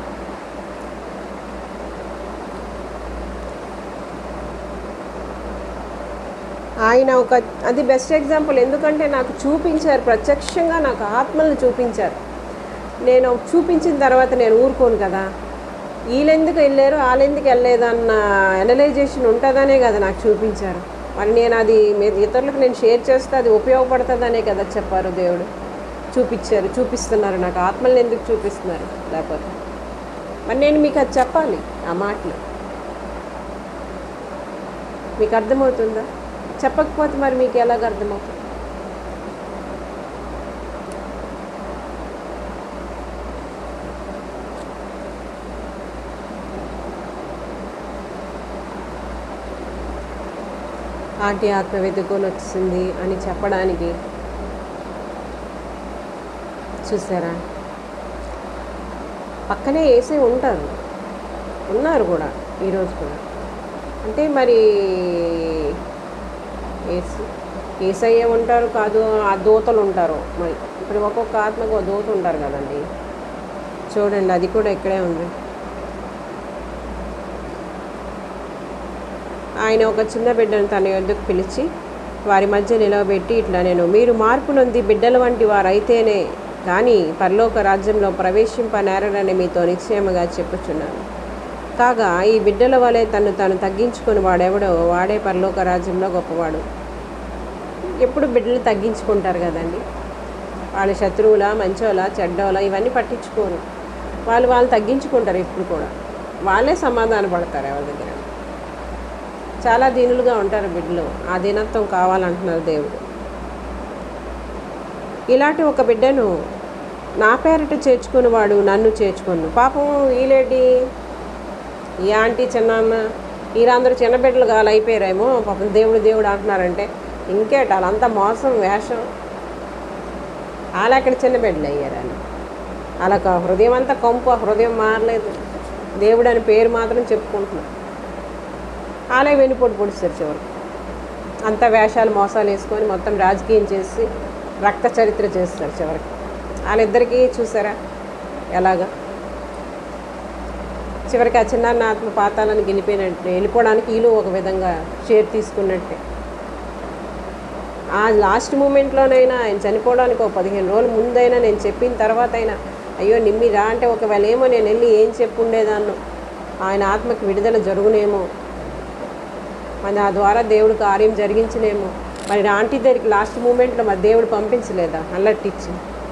ఆయన ఒక అది బెస్ట్ ఎగ్జాంపుల్ ఎందుకంటే నాకు చూపించారు ప్రత్యక్షంగా నాకు ఆత్మలను చూపించారు నేను చూపించిన తర్వాత నేను ఊరుకోను కదా వీళ్ళెందుకు వెళ్ళారు వాళ్ళెందుకు వెళ్ళలేదు అన్న అనలైజేషన్ ఉంటుందనే కదా నాకు చూపించారు మరి నేను అది మీ- ఇతరులకు నేను షేర్ చేస్తే అది ఉపయోగపడుతుందనే కదా చెప్పారు దేవుడు చూపించారు చూపిస్తున్నారు నాకు ఆత్మల్ని ఎందుకు చూపిస్తున్నారు లేకపోతే మరి నేను మీకు అది చెప్పాలి ఆ మాటలు మీకు అర్థమవుతుందా చెప్పకపోతే మరి మీకు ఎలాగ అర్థమవుతుంది ఆంటీ ఆత్మ వెతుక్కొని వచ్చింది అని చెప్పడానికి చూసారా పక్కనే వేసే ఉంటారు ఉన్నారు కూడా ఈరోజు కూడా అంటే మరి ఏసు ఏసయ్య ఉంటారు కాదు ఆ దూతలు ఉంటారు మరి ఇప్పుడు ఒక్కొక్క ఆత్మకు ఒక దూత ఉంటారు కదండి చూడండి అది కూడా ఇక్కడే ఉంది ఆయన ఒక చిన్న బిడ్డను తన యొద్దకు పిలిచి వారి మధ్య నిలవబెట్టి ఇట్లా నేను మీరు మార్పు నొంది బిడ్డల వంటి వారైతేనే కానీ పరలోక రాజ్యంలో ప్రవేశింపనేరని మీతో నిశ్చయముగా చెప్పుచున్నాను కాగా ఈ బిడ్డల వలె తను తను తగ్గించుకొని వాడెవడో వాడే పరలోక రాజ్యంలో గొప్పవాడు ఎప్పుడు బిడ్డలు తగ్గించుకుంటారు కదండి వాళ్ళ శత్రువుల మంచోలా చెడ్డోలా ఇవన్నీ పట్టించుకోరు వాళ్ళు వాళ్ళు తగ్గించుకుంటారు ఎప్పుడు కూడా వాళ్ళే సమాధాన పడతారు ఎవరి దగ్గర చాలా దీనులుగా ఉంటారు బిడ్డలు ఆ దీనత్వం కావాలంటున్నారు దేవుడు ఇలాంటి ఒక బిడ్డను నా పేరట చేర్చుకునేవాడు నన్ను చేర్చుకొను పాపం వీలేటి ఈ ఆంటీ చిన్నాన్న వీరందరూ చిన్న బిడ్డలు కాలు అయిపోయారేమో పాపం దేవుడు దేవుడు అంటున్నారంటే ఇంకేట వాళ్ళంతా మోసం వేషం వాళ్ళు అక్కడ చిన్న బిడ్డలు అయ్యారు వాళ్ళు వాళ్ళకి ఆ హృదయం అంతా కంపు ఆ హృదయం మారలేదు దేవుడు అని పేరు మాత్రం చెప్పుకుంటున్నారు వాళ్ళే వెనుపోటు పొడిస్తారు చివరికి అంత వేషాలు మోసాలు వేసుకొని మొత్తం రాజకీయం చేసి రక్త చరిత్ర చేస్తారు చివరికి వాళ్ళిద్దరికీ చూసారా ఎలాగా చివరికి ఆ చిన్నాన్న ఆత్మ పాతాలను గెలిపోయినట్టు వెళ్ళిపోవడానికి వీళ్ళు ఒక విధంగా షేర్ తీసుకున్నట్టే ఆ లాస్ట్ మూమెంట్లోనైనా ఆయన చనిపోవడానికి ఒక పదిహేను రోజుల ముందైనా నేను చెప్పిన తర్వాత అయినా అయ్యో నిమ్మి రా అంటే ఒకవేళ ఏమో నేను వెళ్ళి ఏం చెప్పుండేదాన్ను ఆయన ఆత్మకి విడుదల జరుగునేమో మరి ఆ ద్వారా దేవుడు కార్యం జరిగించలేమో మరి ఆంటీ దగ్గరికి లాస్ట్ మూమెంట్లో మరి దేవుడు పంపించలేదా అల్లట్టిచ్చి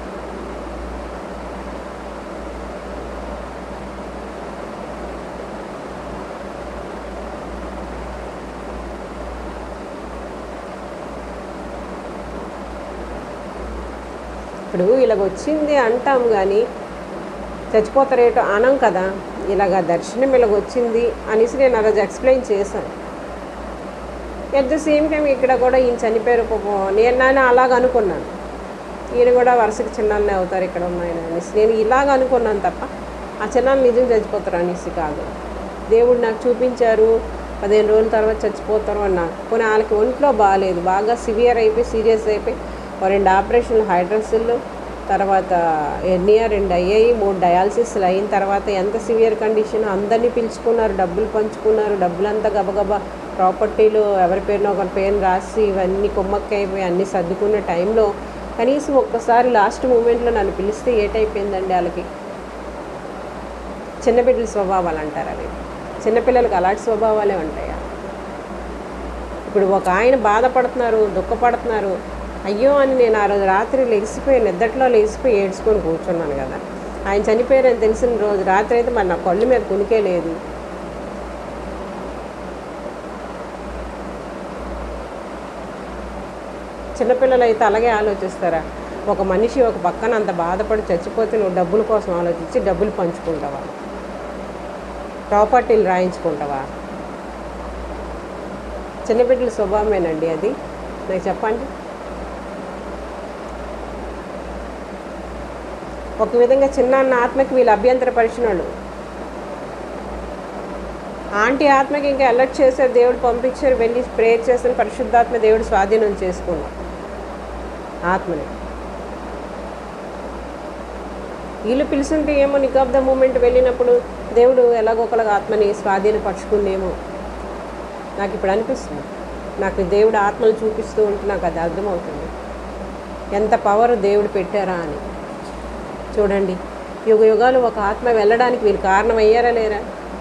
ఇప్పుడు ఇలాగ వచ్చింది అంటాం కానీ చచ్చిపోతారేటో అనం కదా ఇలాగ దర్శనం ఇలాగ వచ్చింది అనేసి నేను ఆ రోజు ఎక్స్ప్లెయిన్ చేశాను ఎట్ ద సేమ్ టైం ఇక్కడ కూడా ఈయన చనిపోయారు పాపం నేను నేను అలాగ అనుకున్నాను ఈయన కూడా వరుసకి చిన్నాన్నే అవుతారు ఇక్కడ ఉన్నాయని అనేసి నేను ఇలాగ అనుకున్నాను తప్ప ఆ చిన్నాన్ని నిజం చచ్చిపోతారు అనేసి కాదు దేవుడు నాకు చూపించారు పదిహేను రోజుల తర్వాత చచ్చిపోతారు అన్నారు కొన్ని వాళ్ళకి ఒంట్లో బాగాలేదు బాగా సివియర్ అయిపోయి సీరియస్ అయిపోయి ఓ రెండు ఆపరేషన్లు హైడ్రసిల్లు తర్వాత ఎర్నియా రెండు అయ్యాయి మూడు డయాలసిస్లు అయిన తర్వాత ఎంత సివియర్ కండిషన్ అందరినీ పిలుచుకున్నారు డబ్బులు పంచుకున్నారు డబ్బులంతా గబగబా ప్రాపర్టీలు ఎవరి పేరునో ఒకరి పేరుని రాసి ఇవన్నీ కొమ్మక్క అయిపోయి అన్నీ సర్దుకున్న టైంలో కనీసం ఒక్కసారి లాస్ట్ మూమెంట్లో నన్ను పిలిస్తే ఏటైపోయిందండి వాళ్ళకి చిన్నబిడ్డల స్వభావాలు అంటారు అవి చిన్నపిల్లలకు అలాంటి స్వభావాలే ఉంటాయా ఇప్పుడు ఒక ఆయన బాధపడుతున్నారు దుఃఖపడుతున్నారు అయ్యో అని నేను ఆ రోజు రాత్రి లెగిసిపోయి నిద్దట్లో లెగిసిపోయి ఏడ్చుకొని కూర్చున్నాను కదా ఆయన చనిపోయారని తెలిసిన రోజు రాత్రి అయితే మరి నా కళ్ళు మీద కునికే లేదు చిన్నపిల్లలు అయితే అలాగే ఆలోచిస్తారా ఒక మనిషి ఒక పక్కన అంత బాధపడి చచ్చిపోతే నువ్వు డబ్బుల కోసం ఆలోచించి డబ్బులు పంచుకుంటావా ప్రాపర్టీలు రాయించుకుంటావా చిన్నబిడ్డల స్వభావమేనండి అది నాకు చెప్పండి ఒక విధంగా చిన్నాన్న ఆత్మకి వీళ్ళు అభ్యంతర పరిచినాడు ఆంటీ ఆత్మకి ఇంకా అలర్ట్ చేశారు దేవుడు పంపించారు వెళ్ళి ప్రేయర్ చేసిన పరిశుద్ధాత్మ దేవుడు స్వాధీనం చేసుకున్నాడు ఆత్మని వీళ్ళు పిలుచుంటే ఏమో నిక్ ఆఫ్ ద మూమెంట్ వెళ్ళినప్పుడు దేవుడు ఎలాగోకలాగా ఆత్మని స్వాధీనపరచుకుందేమో నాకు ఇప్పుడు అనిపిస్తుంది నాకు దేవుడు ఆత్మలు చూపిస్తూ ఉంటే నాకు అది అర్థమవుతుంది ఎంత పవర్ దేవుడు పెట్టారా అని చూడండి యుగ యుగాలు ఒక ఆత్మ వెళ్ళడానికి వీళ్ళు కారణం అయ్యారా లేరా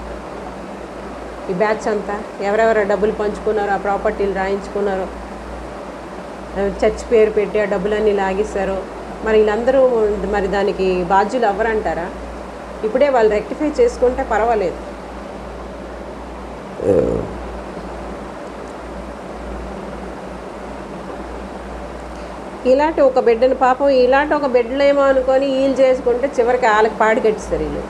ఈ బ్యాచ్ అంతా ఎవరెవరు డబ్బులు పంచుకున్నారో ఆ ప్రాపర్టీలు రాయించుకున్నారో చర్చ్ పేరు పెట్టి ఆ డబ్బులన్నీ లాగిస్తారో మరి వీళ్ళందరూ మరి దానికి బాధ్యులు ఎవరంటారా ఇప్పుడే వాళ్ళు రెక్టిఫై చేసుకుంటే పర్వాలేదు ఇలాంటి ఒక బిడ్డను పాపం ఇలాంటి ఒక బిడ్డలేమో అనుకొని వీళ్ళు చేసుకుంటే చివరికి వాళ్ళకి పాడి కట్టిస్తారు వీళ్ళు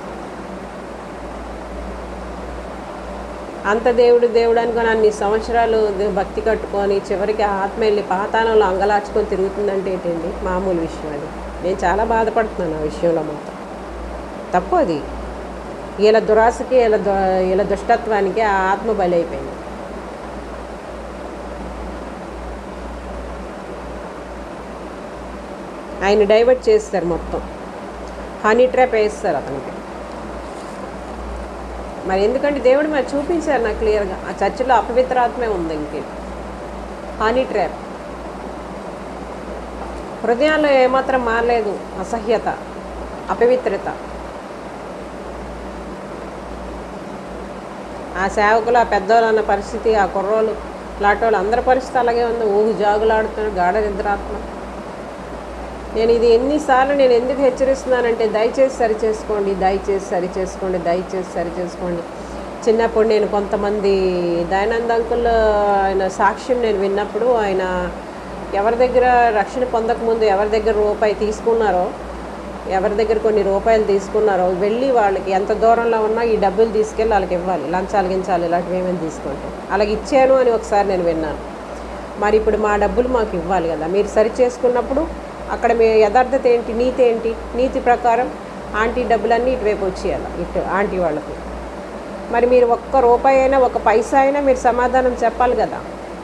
అంత దేవుడు దేవుడు అనుకొని అన్ని సంవత్సరాలు దే- భక్తి కట్టుకొని చివరికి ఆ ఆత్మ వెళ్ళి పాతాళంలో అంగలార్చుకొని తిరుగుతుందంటే ఏంటండి మామూలు విషయం అది నేను చాలా బాధపడుతున్నాను ఆ విషయంలో మొత్తం తప్పు అది వీళ్ళ దురాశకి వీళ్ళ దు వీళ్ళ దుష్టత్వానికి ఆ ఆత్మ బలైపోయింది ఆయన డైవర్ట్ చేస్తారు మొత్తం హనీ ట్రాప్ వేస్తారు అతనికి మరి ఎందుకంటే దేవుడు మరి చూపించారు నాకు క్లియర్గా ఆ చర్చిలో అపవిత్రాత్మే ఉంది ఇంకే హనీ ట్రాప్ హృదయాల్లో ఏమాత్రం మారలేదు అసహ్యత అపవిత్రత ఆ సేవకులు ఆ పెద్దోళ్ళు అన్న పరిస్థితి ఆ కుర్రోళ్ళు లాంటి అందరి పరిస్థితి అలాగే ఉంది ఊగు జాగులాడుతున్నారు గాఢ నిద్రాత్మ నేను ఇది ఎన్నిసార్లు నేను ఎందుకు హెచ్చరిస్తున్నానంటే దయచేసి సరి చేసుకోండి దయచేసి సరి చేసుకోండి దయచేసి సరి చేసుకోండి చిన్నప్పుడు నేను కొంతమంది దయానంద్ అంకుల్ ఆయన సాక్ష్యం నేను విన్నప్పుడు ఆయన ఎవరి దగ్గర రక్షణ పొందకముందు ఎవరి దగ్గర రూపాయి తీసుకున్నారో ఎవరి దగ్గర కొన్ని రూపాయలు తీసుకున్నారో వెళ్ళి వాళ్ళకి ఎంత దూరంలో ఉన్నా ఈ డబ్బులు తీసుకెళ్ళి వాళ్ళకి ఇవ్వాలి లంచాలు గించాలి ఇలాంటివి ఏమైనా తీసుకుంటే అలాగే ఇచ్చాను అని ఒకసారి నేను విన్నాను మరి ఇప్పుడు మా డబ్బులు మాకు ఇవ్వాలి కదా మీరు సరి చేసుకున్నప్పుడు అక్కడ మీ యథార్థత ఏంటి నీతి ఏంటి నీతి ప్రకారం ఆంటీ డబ్బులన్నీ ఇటువైపు వచ్చేయాలి ఇటు ఆంటీ వాళ్ళకి మరి మీరు ఒక్క రూపాయి అయినా ఒక పైసా అయినా మీరు సమాధానం చెప్పాలి కదా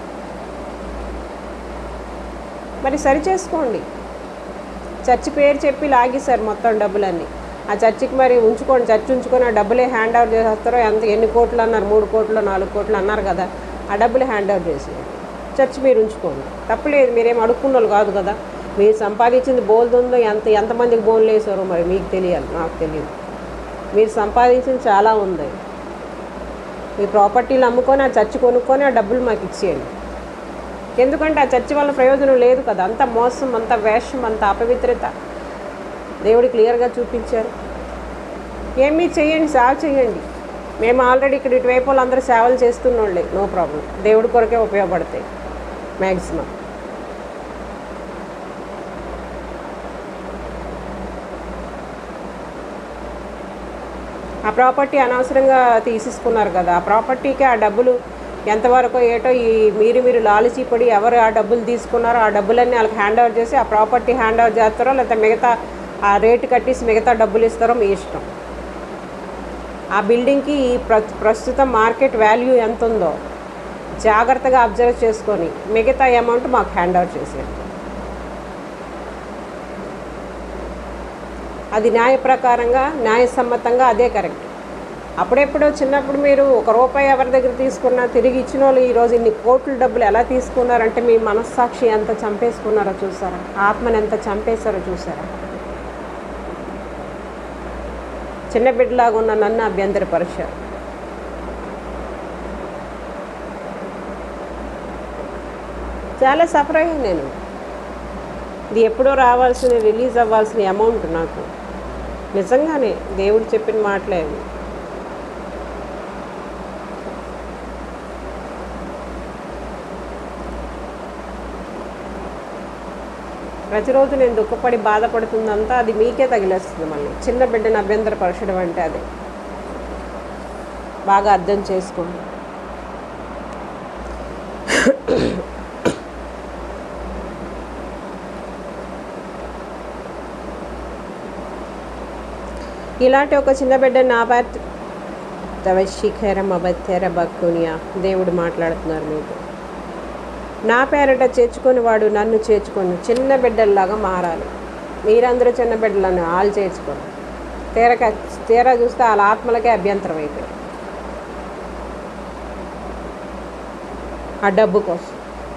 మరి సరి చేసుకోండి చర్చి పేరు చెప్పి లాగేశారు మొత్తం డబ్బులన్నీ ఆ చర్చికి మరి ఉంచుకోండి చర్చి ఉంచుకొని ఆ డబ్బులే హ్యాండ్ ఓవర్ చేస్తారో ఎంత ఎన్ని కోట్లు అన్నారు మూడు కోట్లు నాలుగు కోట్లు అన్నారు కదా ఆ డబ్బులు హ్యాండ్ ఓవర్ చేసి చర్చి మీరు ఉంచుకోండి తప్పులేదు మీరేం అడుక్కున్న వాళ్ళు కాదు కదా మీరు సంపాదించింది బోల్దుందో ఎంత ఎంతమందికి బోన్లు వేసారో మరి మీకు తెలియాలి నాకు తెలియదు మీరు సంపాదించింది చాలా ఉంది మీ ప్రాపర్టీలు అమ్ముకొని ఆ చర్చి కొనుక్కొని ఆ డబ్బులు మాకు ఇచ్చేయండి ఎందుకంటే ఆ చర్చి వల్ల ప్రయోజనం లేదు కదా అంత మోసం అంత వేషం అంత అపవిత్రత దేవుడు క్లియర్గా చూపించారు ఏమీ చేయండి సేవ చేయండి మేము ఆల్రెడీ ఇక్కడ ఇటువైపు వాళ్ళందరూ సేవలు చేస్తున్నోళ్ళే నో ప్రాబ్లం దేవుడి కొరకే ఉపయోగపడతాయి మ్యాక్సిమం ఆ ప్రాపర్టీ అనవసరంగా తీసేసుకున్నారు కదా ఆ ప్రాపర్టీకి ఆ డబ్బులు ఎంతవరకు ఏటో ఈ మీరు మీరు లాలచీ పడి ఎవరు ఆ డబ్బులు తీసుకున్నారో ఆ డబ్బులన్నీ వాళ్ళకి హ్యాండ్ ఓవర్ చేసి ఆ ప్రాపర్టీ హ్యాండ్ ఓవర్ చేస్తారో లేకపోతే మిగతా ఆ రేటు కట్టేసి మిగతా డబ్బులు ఇస్తారో మీ ఇష్టం ఆ బిల్డింగ్కి ఈ ప్ర ప్రస్తుతం మార్కెట్ వాల్యూ ఎంత ఉందో జాగ్రత్తగా అబ్జర్వ్ చేసుకొని మిగతా అమౌంట్ మాకు హ్యాండ్ ఓవర్ చేసేయండి అది న్యాయ ప్రకారంగా న్యాయసమ్మతంగా అదే కరెక్ట్ అప్పుడెప్పుడో చిన్నప్పుడు మీరు ఒక రూపాయి ఎవరి దగ్గర తీసుకున్నా తిరిగి ఇచ్చిన వాళ్ళు ఈరోజు ఇన్ని కోట్ల డబ్బులు ఎలా తీసుకున్నారంటే మీ మనస్సాక్షి ఎంత చంపేసుకున్నారో చూసారా ఆత్మని ఎంత చంపేశారో చూసారా చిన్న బిడ్డలాగా ఉన్న నన్ను అభ్యంతరపరిచారు చాలా సఫర్ అయ్యాను నేను ఇది ఎప్పుడో రావాల్సిన రిలీజ్ అవ్వాల్సిన అమౌంట్ నాకు నిజంగానే దేవుడు చెప్పిన మాటలే అవి ప్రతిరోజు నేను దుఃఖపడి బాధపడుతుందంతా అది మీకే తగిలేస్తుంది మళ్ళీ చిన్న బిడ్డను అభ్యంతరపరచడం అంటే అదే బాగా అర్థం చేసుకోండి ఇలాంటి ఒక చిన్న బిడ్డ నా బాత్ తవ శిఖరం అబత్యర భక్తునియా దేవుడు మాట్లాడుతున్నారు మీకు నా పేరట చేర్చుకొని వాడు నన్ను చేర్చుకొని చిన్న బిడ్డల్లాగా మారాలి మీరందరూ చిన్న బిడ్డలను వాళ్ళు చేర్చుకోండి తీరక తీరా చూస్తే వాళ్ళ ఆత్మలకే అభ్యంతరం అయిపోయి ఆ డబ్బు కోసం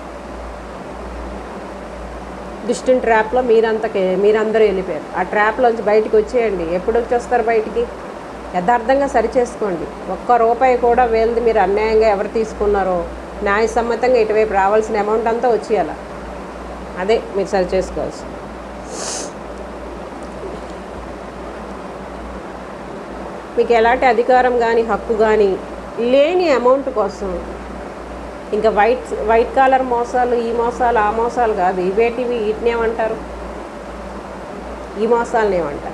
దుష్టిని ట్రాప్లో మీరంతకే మీరందరూ వెళ్ళిపోయారు ఆ ట్రాప్లోంచి బయటికి వచ్చేయండి ఎప్పుడు వచ్చి వస్తారు బయటికి యథార్థంగా సరిచేసుకోండి ఒక్క రూపాయి కూడా వేలది మీరు అన్యాయంగా ఎవరు తీసుకున్నారో న్యాయసమ్మతంగా ఇటువైపు రావాల్సిన అమౌంట్ అంతా వచ్చేయాల అదే మీరు సరి చేసుకోవాల్సి మీకు ఎలాంటి అధికారం కానీ హక్కు కానీ లేని అమౌంట్ కోసం ఇంకా వైట్ వైట్ కాలర్ మోసాలు ఈ మోసాలు ఆ మోసాలు కాదు ఇవేటివి వీటిని ఏమంటారు ఈ మోసాలను ఏమంటారు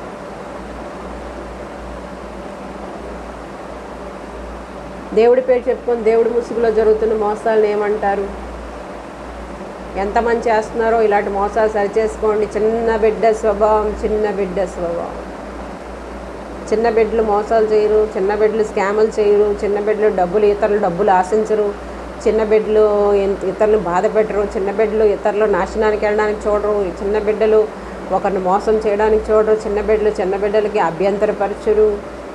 దేవుడి పేరు చెప్పుకొని దేవుడి ముసుగులో జరుగుతున్న మోసాలను ఏమంటారు ఎంతమంది చేస్తున్నారో ఇలాంటి మోసాలు సరిచేసుకోండి చిన్న బిడ్డ స్వభావం చిన్న బిడ్డ స్వభావం చిన్న బిడ్డలు మోసాలు చేయరు చిన్న బిడ్డలు స్కాములు చేయరు చిన్న బిడ్డలు డబ్బులు ఇతరులు డబ్బులు ఆశించరు చిన్న బిడ్డలు ఇన్- ఇతరులను బాధ పెట్టరు చిన్న బిడ్డలు ఇతరులు నాశనానికి వెళ్ళడానికి చూడరు చిన్న బిడ్డలు ఒకరిని మోసం చేయడానికి చూడరు చిన్న బిడ్డలు చిన్న బిడ్డలకి అభ్యంతరపరచరు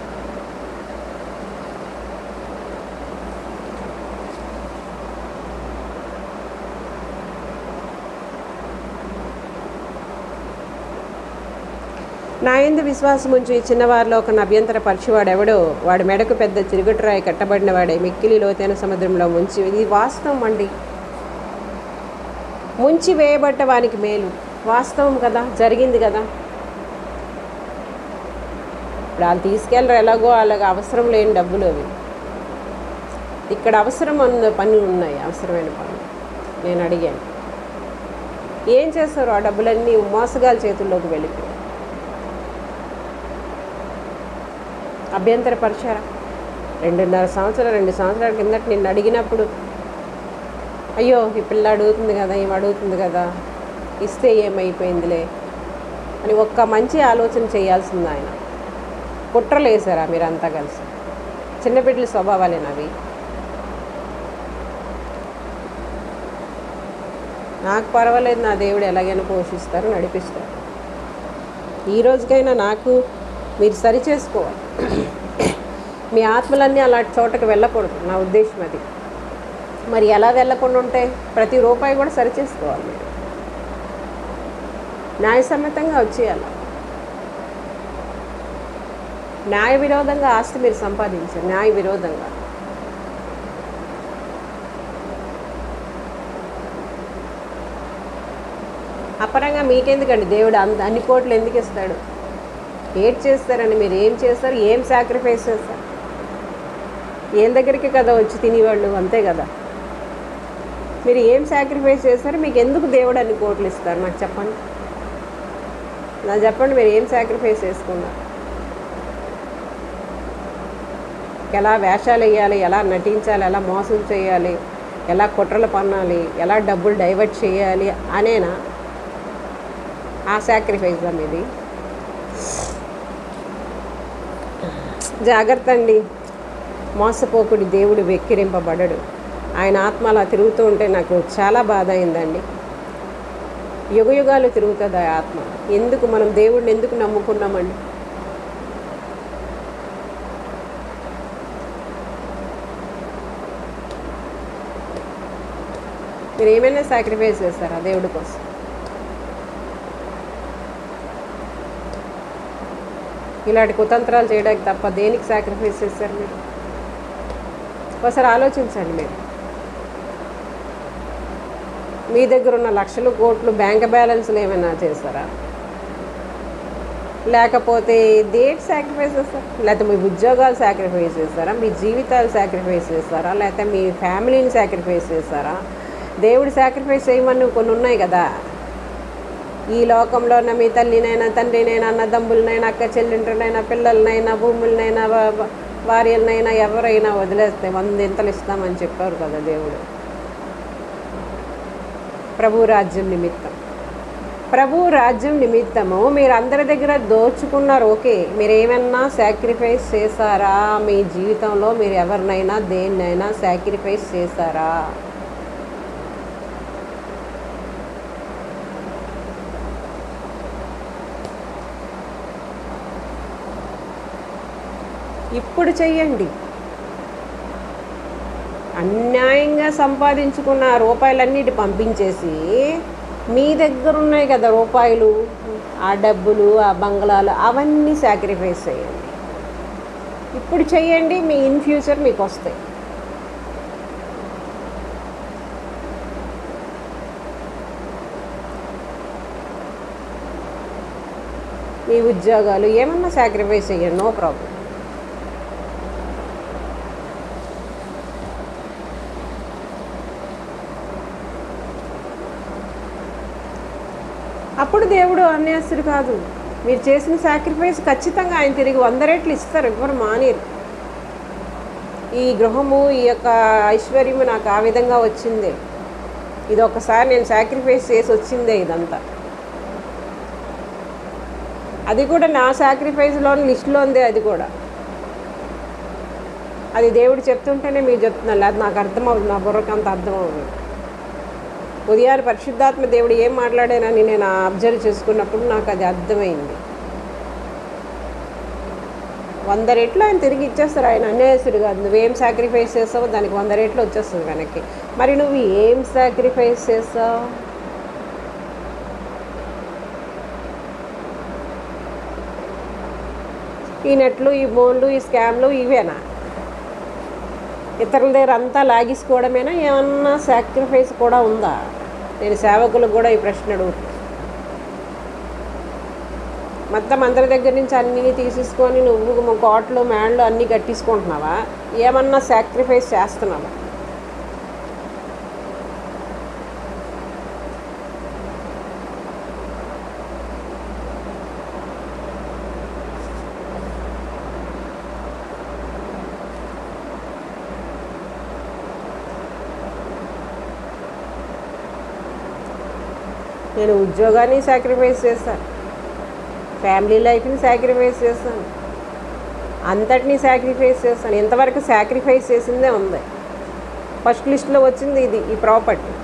నా ఎందు విశ్వాసం ఉంచి చిన్నవారిలో ఒక అభ్యంతర పరిచివాడు ఎవడో వాడి మెడకు పెద్ద చిరుగుటరాయి కట్టబడిన వాడే మిక్కిలి లోతైన సముద్రంలో ముంచి ఇది వాస్తవం అండి ముంచి వేయబట్ట వానికి మేలు వాస్తవం కదా జరిగింది కదా ఇప్పుడు వాళ్ళు తీసుకెళ్ళరు ఎలాగో వాళ్ళకి అవసరం లేని డబ్బులు అవి ఇక్కడ అవసరం ఉన్న పనులు ఉన్నాయి అవసరమైన పనులు నేను అడిగాను ఏం చేస్తారు ఆ డబ్బులన్నీ మోసగాల చేతుల్లోకి వెళ్ళిపోయి అభ్యంతరపరిచారా రెండున్నర సంవత్సరాలు రెండు సంవత్సరాల కిందట నిన్ను అడిగినప్పుడు అయ్యో ఈ పిల్ల అడుగుతుంది కదా ఏం అడుగుతుంది కదా ఇస్తే ఏమైపోయిందిలే అని ఒక్క మంచి ఆలోచన చేయాల్సింది ఆయన కుట్రలు వేసారా మీరంతా కలిసి చిన్న బిడ్డల స్వభావాలేనవి నాకు పర్వాలేదు నా దేవుడు ఎలాగైనా పోషిస్తారు నడిపిస్తారు ఈ రోజుకైనా నాకు మీరు సరి చేసుకోవాలి మీ ఆత్మలన్నీ అలాంటి చోటకి వెళ్ళకూడదు నా ఉద్దేశం అది మరి ఎలా వెళ్ళకుండా ఉంటే ప్రతి రూపాయి కూడా సరి చేసుకోవాలి మీరు న్యాయసమ్మతంగా వచ్చేయాలి న్యాయ విరోధంగా ఆస్తి మీరు సంపాదించారు న్యాయ విరోధంగా అపరంగా మీకెందుకండి దేవుడు అంత అన్ని కోట్లు ఎందుకు ఇస్తాడు ఏం చేస్తారండి మీరు ఏం చేస్తారు ఏం సాక్రిఫైస్ చేస్తారు ఏం దగ్గరికి కదా వచ్చి తినేవాళ్ళు అంతే కదా మీరు ఏం సాక్రిఫైస్ చేస్తారు మీకు ఎందుకు దేవుడు అన్ని కోట్లు ఇస్తారు నాకు చెప్పండి నాకు చెప్పండి మీరు ఏం సాక్రిఫైస్ చేసుకున్నారు ఎలా వేషాలు వేయాలి ఎలా నటించాలి ఎలా మోసం చేయాలి ఎలా కుట్రలు పన్నాలి ఎలా డబ్బులు డైవర్ట్ చేయాలి అనేనా ఆ సాక్రిఫైస్ మీది జాగ్రత్త అండి మోసపోకుడి దేవుడు వెక్కిరింపబడడు ఆయన ఆత్మ అలా తిరుగుతూ ఉంటే నాకు చాలా బాధ అయిందండి యుగ యుగాలు తిరుగుతుంది ఆ ఆత్మ ఎందుకు మనం దేవుడిని ఎందుకు నమ్ముకున్నామండి మీరు ఏమైనా సాక్రిఫైస్ చేస్తారా దేవుడి కోసం ఇలాంటి కుతంత్రాలు చేయడానికి తప్ప దేనికి సాక్రిఫైస్ చేస్తారు మీరు ఒకసారి ఆలోచించండి మీరు మీ దగ్గర ఉన్న లక్షలు కోట్లు బ్యాంక్ బ్యాలెన్స్లు ఏమైనా చేస్తారా లేకపోతే దేట్ సాక్రిఫైస్ చేస్తారా లేకపోతే మీ ఉద్యోగాలు సాక్రిఫైస్ చేస్తారా మీ జీవితాలు సాక్రిఫైస్ చేస్తారా లేకపోతే మీ ఫ్యామిలీని సాక్రిఫైస్ చేస్తారా దేవుడు సాక్రిఫైస్ చేయమని కొన్ని ఉన్నాయి కదా ఈ లోకంలో ఉన్న మీ తల్లినైనా తండ్రినైనా అన్నదమ్ములనైనా అక్క చెల్లింటునైనా పిల్లలనైనా భూములనైనా వా- వా- భార్యలనైనా ఎవరైనా వదిలేస్తే వంద ఇంతలు ఇస్తామని చెప్పారు కదా దేవుడు ప్రభు రాజ్యం నిమిత్తం ప్రభు రాజ్యం నిమిత్తము మీరు అందరి దగ్గర దోచుకున్నారు ఓకే మీరు ఏమన్నా సాక్రిఫైస్ చేశారా మీ జీవితంలో మీరు ఎవరినైనా దేన్నైనా సాక్రిఫైస్ చేశారా ఇప్పుడు చెయ్యండి అన్యాయంగా అన్యాయంగా సంపాదించుకున్న ఆ రూపాయలన్నిటి పంపించేసి మీ దగ్గర ఉన్నాయి కదా రూపాయలు ఆ డబ్బులు ఆ బంగ్లాలు అవన్నీ సాక్రిఫైస్ చేయండి ఇప్పుడు చేయండి మీ ఇన్ ఫ్యూచర్ మీకు వస్తాయి మీ ఉద్యోగాలు ఏమన్నా సాక్రిఫైస్ చేయండి నో ప్రాబ్లం అప్పుడు దేవుడు అన్యాస్తుడు కాదు మీరు చేసిన సాక్రిఫైస్ ఖచ్చితంగా ఆయన తిరిగి వంద రెట్లు ఇస్తారు ఎవ్వరు మానేరు ఈ గృహము ఈ యొక్క ఐశ్వర్యము నాకు ఆ విధంగా వచ్చిందే ఇది ఒకసారి నేను సాక్రిఫైస్ చేసి వచ్చిందే ఇదంతా అది కూడా నా సాక్రిఫైస్లో లిస్టులో ఉందే అది కూడా అది దేవుడు చెప్తుంటేనే మీరు చెప్తున్నారు లేదు నాకు అర్థమవుతుంది నా బుర్రకు అంత అర్థమవుతుంది ఉదయాన్ని పరిశుద్ధాత్మ దేవుడు ఏం మాట్లాడానని నేను అబ్జర్వ్ చేసుకున్నప్పుడు నాకు అది అర్థమైంది వంద రెట్లు ఆయన తిరిగి ఇచ్చేస్తారు ఆయన అన్యాయసుడు కాదు నువ్వేం సాక్రిఫైస్ చేస్తావో దానికి వంద రెట్లు వచ్చేస్తుంది వెనక్కి మరి నువ్వు ఏం సాక్రిఫైస్ చేస్తావు ఈ నెట్లు ఈ బోన్లు ఈ స్కామ్లు ఇవేనా ఇతరుల దగ్గర అంతా లాగేసుకోవడమేనా ఏమన్నా సాక్రిఫైస్ కూడా ఉందా నేను సేవకులకు కూడా ఈ ప్రశ్న అడుగుతాను మొత్తం అందరి దగ్గర నుంచి అన్నీ తీసేసుకొని నువ్వు కోట్లు మేళ్ళు అన్నీ కట్టించుకుంటున్నావా ఏమన్నా సాక్రిఫైస్ చేస్తున్నావా నేను ఉద్యోగాన్ని సాక్రిఫైస్ చేస్తాను ఫ్యామిలీ లైఫ్ని సాక్రిఫైస్ చేస్తాను అంతటినీ సాక్రిఫైస్ చేస్తాను ఇంతవరకు సాక్రిఫైస్ చేసిందే ఉంది ఫస్ట్ లిస్ట్లో వచ్చింది ఇది ఈ ప్రాపర్టీ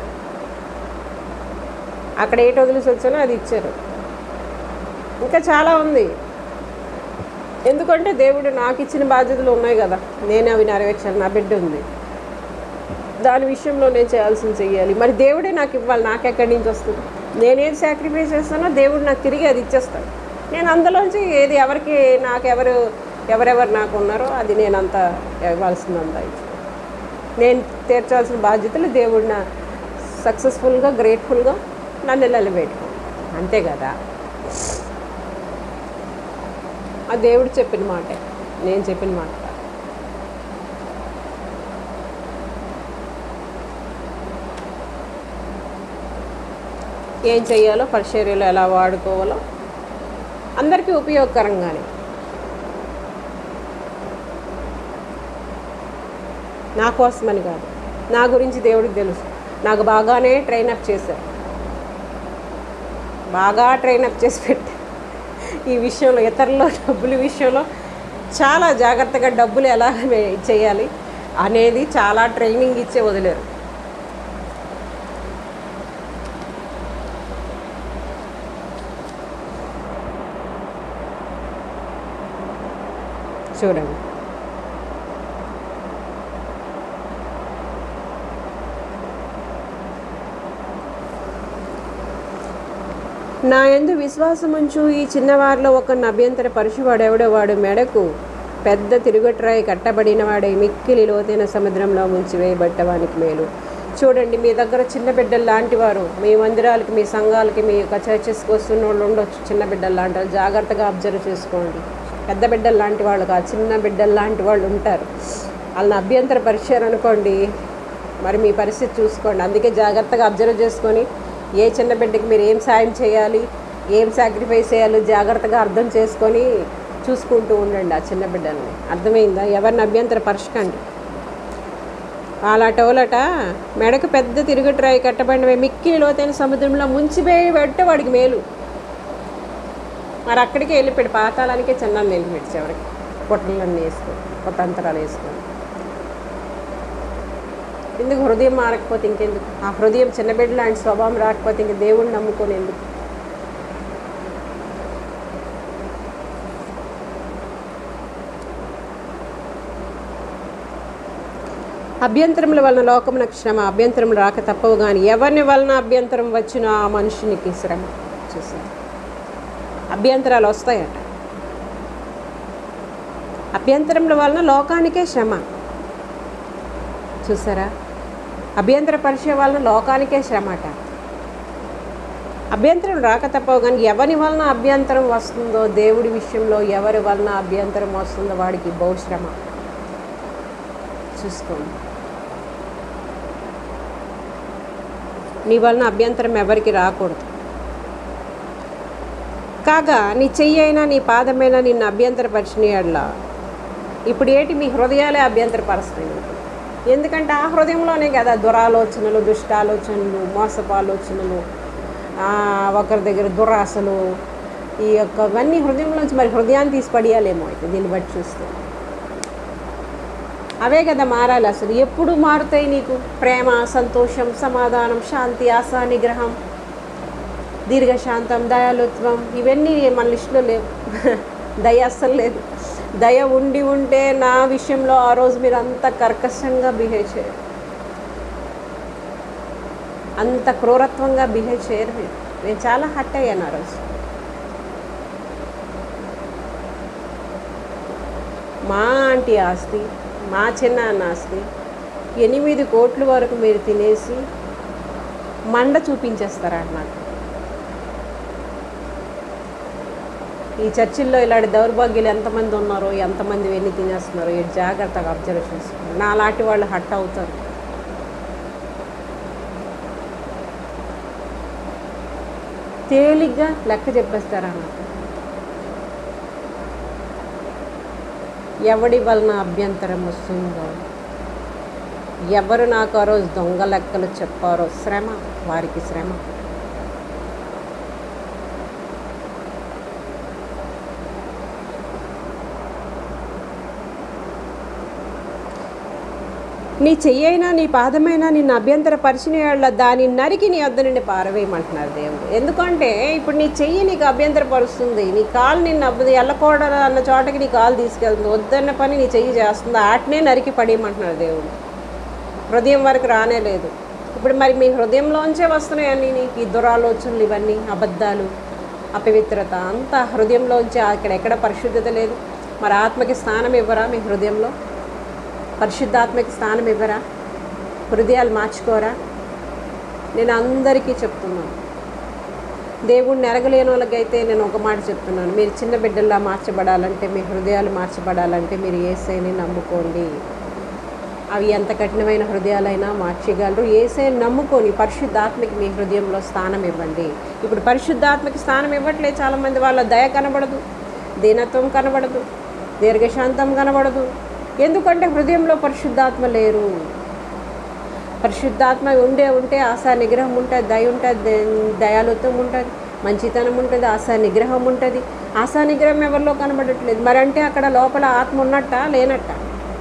అక్కడ ఏటి వదిలేసి వచ్చానో అది ఇచ్చారు ఇంకా చాలా ఉంది ఎందుకంటే దేవుడు నాకు ఇచ్చిన బాధ్యతలు ఉన్నాయి కదా నేను అవి నెరవేర్చాను నా బిడ్డ ఉంది దాని విషయంలో నేను చేయాల్సింది చెయ్యాలి మరి దేవుడే నాకు ఇవ్వాలి నాకు ఎక్కడి నుంచి వస్తుంది నేనేది సాక్రిఫైస్ చేస్తానో దేవుడు నాకు తిరిగి అది ఇచ్చేస్తాడు నేను అందులోంచి ఏది ఎవరికి నాకు ఎవరు ఎవరెవరు నాకు ఉన్నారో అది నేను అంత ఇవ్వాల్సిందంతా ఇచ్చి నేను తీర్చాల్సిన బాధ్యతలు దేవుడు నా సక్సెస్ఫుల్గా గ్రేట్ఫుల్గా నన్ను నిలబెట్టుకో అంతే కదా ఆ దేవుడు చెప్పిన మాటే నేను చెప్పిన మాట కాదు. ఏం చేయాలో పరిచర్యలో ఎలా వాడుకోవాలో అందరికీ ఉపయోగకరంగానే నా కోసమని కాదు నా గురించి దేవుడికి తెలుసు నాకు బాగానే ట్రైనప్ చేశారు బాగా ట్రైనప్ చేసి పెట్టి ఈ విషయంలో ఇతరుల డబ్బుల విషయంలో చాలా జాగ్రత్తగా డబ్బులు ఎలా వే- చేయాలి అనేది చాలా ట్రైనింగ్ ఇచ్చే వదిలేరు చూడండి నా యందు విశ్వాసముంచు ఈ చిన్నవారిలో ఒక అభ్యంతర పరుషువాడెవడో వాడు మెడకు పెద్ద తిరుగుట్రాయి కట్టబడిన వాడే మిక్కిలి లోతైన సముద్రంలో ముంచి వేయబట్టవానికి మేలు చూడండి మీ దగ్గర చిన్న బిడ్డలు లాంటి వారు మీ మందిరాలకి మీ సంఘాలకి మీ యొక్క చర్చెస్కి వస్తున్న వాళ్ళు ఉండొచ్చు చిన్న బిడ్డలు లాంటి వాళ్ళు జాగ్రత్తగా అబ్జర్వ్ చేసుకోండి పెద్ద బిడ్డలు లాంటి వాళ్ళు కాదు చిన్న బిడ్డలు లాంటి వాళ్ళు ఉంటారు వాళ్ళని అభ్యంతర పరిచయం అనుకోండి మరి మీ పరిస్థితి చూసుకోండి అందుకే జాగ్రత్తగా అబ్జర్వ్ చేసుకొని ఏ చిన్న బిడ్డకి మీరు ఏం సాయం చేయాలి ఏం సాక్రిఫైస్ చేయాలి జాగ్రత్తగా అర్థం చేసుకొని చూసుకుంటూ ఉండండి ఆ చిన్న బిడ్డల్ని అర్థమైందా ఎవరిని అభ్యంతర పరచకండి అలాటోలట మెడకు పెద్ద తిరుగుట్రాయి కట్టబడిన మిక్కిలి లోతైన సముద్రంలో ముంచిపోయి పెట్టే వాడికి మేలు మరి అక్కడికే వెళ్ళిపోయాడు పాతాళానికే చిన్నాన్ని వెళ్ళిపోయాడు చివరికి పొట్టలన్నీ వేసుకొని కొత్త అంతరాలు వేసుకొని ఎందుకు హృదయం మారకపోతే ఇంకెందుకు ఆ హృదయం చిన్న బిడ్డ లాంటి స్వభావం రాకపోతే ఇంక దేవుణ్ణి నమ్ముకొని ఎందుకు అభ్యంతరముల వలన లోకమునకు శ్రమ అభ్యంతరములు రాక తప్పవు కానీ ఎవరిని వలన అభ్యంతరం వచ్చిన ఆ మనుషునికి శ్రమ చూసారు అభ్యంతరాలు వస్తాయట అభ్యంతరముల వలన లోకానికే శ్రమ చూసారా అభ్యంతర పరిచయ వలన లోకానికే శ్రమ అట అభ్యంతరం రాక తప్పవు కానీ ఎవరి వలన అభ్యంతరం వస్తుందో దేవుడి విషయంలో ఎవరి వలన అభ్యంతరం వస్తుందో వాడికి బహుశ్రమ చూసుకోండి నీ వలన అభ్యంతరం ఎవరికి రాకూడదు కాగా నీ చెయ్యి అయినా నీ పాదమైనా నిన్ను అభ్యంతరపరిచిన యెడల ఇప్పుడు ఏంటి మీ హృదయాలే అభ్యంతరపరుస్తాయి మీకు. ఎందుకంటే ఆ హృదయంలోనే కదా దురాలోచనలు దుష్టాలోచనలు మోసపు ఆలోచనలు ఆ, ఒకరి దగ్గర దురాశలు ఈ యొక్క ఇవన్నీ హృదయంలోంచి మరి హృదయాన్ని తీసి పడేయాలేమో అయితే దీన్ని బట్టి చూస్తే అవే కదా మారాలి అసలు ఎప్పుడు మారుతాయి నీకు ప్రేమ సంతోషం సమాధానం శాంతి ఆశ నిగ్రహం దీర్ఘశాంతం దయాలుత్వం ఇవన్నీ మన లిస్టులో లేవు దయ అస్సలు లేదు దయ ఉండి ఉంటే నా విషయంలో ఆ రోజు మీరు అంత కర్కశంగా బిహేవ్ చేయరు అంత క్రూరత్వంగా బిహేవ్ చేయరు మీరు నేను చాలా హట్ అయ్యాను ఆ రోజు మా ఆంటీ ఆస్తి మా చిన్నాన్న ఆస్తి ఎనిమిది కోట్ల వరకు మీరు తినేసి మండ చూపించేస్తారా నాకు ఈ చర్చిల్లో ఇలాంటి దౌర్భాగ్యులు ఎంతమంది ఉన్నారో ఎంతమంది వెళ్ళి తినేస్తున్నారో ఈ జాగ్రత్తగా అబ్జర్వ్ చేసుకోండి నా లాంటి వాళ్ళు హట్ అవుతారు తేలిగ్గా లెక్క చెప్పేస్తారా నాకు ఎవడి వలన అభ్యంతరం వస్తుందో ఎవరు నాకు ఆ రోజు దొంగ లెక్కలు చెప్పారో శ్రమ వారికి శ్రమ నీ చెయ్యైనా నీ పాదమైనా నిన్ను అభ్యంతర పరిచిన వాళ్ళ దాని నరికి నీ వద్ద నుండి పారవేయమంటున్నారు దేవుడు ఎందుకంటే ఇప్పుడు నీ చెయ్యి నీకు అభ్యంతరపరుస్తుంది నీ కాలు నిన్ను అబ్బది ఎల్లకూడదు అన్న చోటకి నీ కాలు తీసుకెళ్తుంది వద్దన్న పని నీ చెయ్యి చేస్తుంది ఆటనే నరికి పడేయమంటున్నారు దేవుడు హృదయం వరకు రానే లేదు ఇప్పుడు మరి మీ హృదయంలోంచే వస్తున్నాయని నీకు ఈ దురాలోచనలు ఇవన్నీ అబద్ధాలు అపవిత్రత అంతా హృదయంలోంచి అక్కడ ఎక్కడ పరిశుద్ధత లేదు మరి ఆత్మకి స్థానం ఇవ్వరా మీ హృదయంలో పరిశుద్ధాత్మకి స్థానం ఇవ్వరా హృదయాలు మార్చుకోరా నేను అందరికీ చెప్తున్నాను దేవుణ్ణి ఎరగలేని వాళ్ళకైతే నేను ఒక మాట చెప్తున్నాను మీరు చిన్న బిడ్డల్లా మార్చబడాలంటే మీ హృదయాలు మార్చబడాలంటే మీరు ఏసైని నమ్ముకోండి అవి ఎంత కఠినమైన హృదయాలైనా మార్చగలరు ఏసైని నమ్ముకొని పరిశుద్ధాత్మకి మీ హృదయంలో స్థానం ఇవ్వండి ఇప్పుడు పరిశుద్ధాత్మకి స్థానం ఇవ్వట్లేదు చాలామంది వాళ్ళ దయ కనబడదు దీనత్వం కనబడదు దీర్ఘశాంతం కనబడదు ఎందుకంటే హృదయంలో పరిశుద్ధాత్మ లేరు పరిశుద్ధాత్మ ఉండే ఉంటే ఆశా నిగ్రహం ఉంటుంది దయ ఉంటుంది ద- దయాలుత్వం ఉంటుంది మంచితనం ఉంటుంది ఆశా నిగ్రహం ఉంటుంది ఆశా నిగ్రహం ఎవరిలో కనబడట్లేదు మరి అంటే అక్కడ లోపల ఆత్మ ఉన్నట్ట లేనట్ట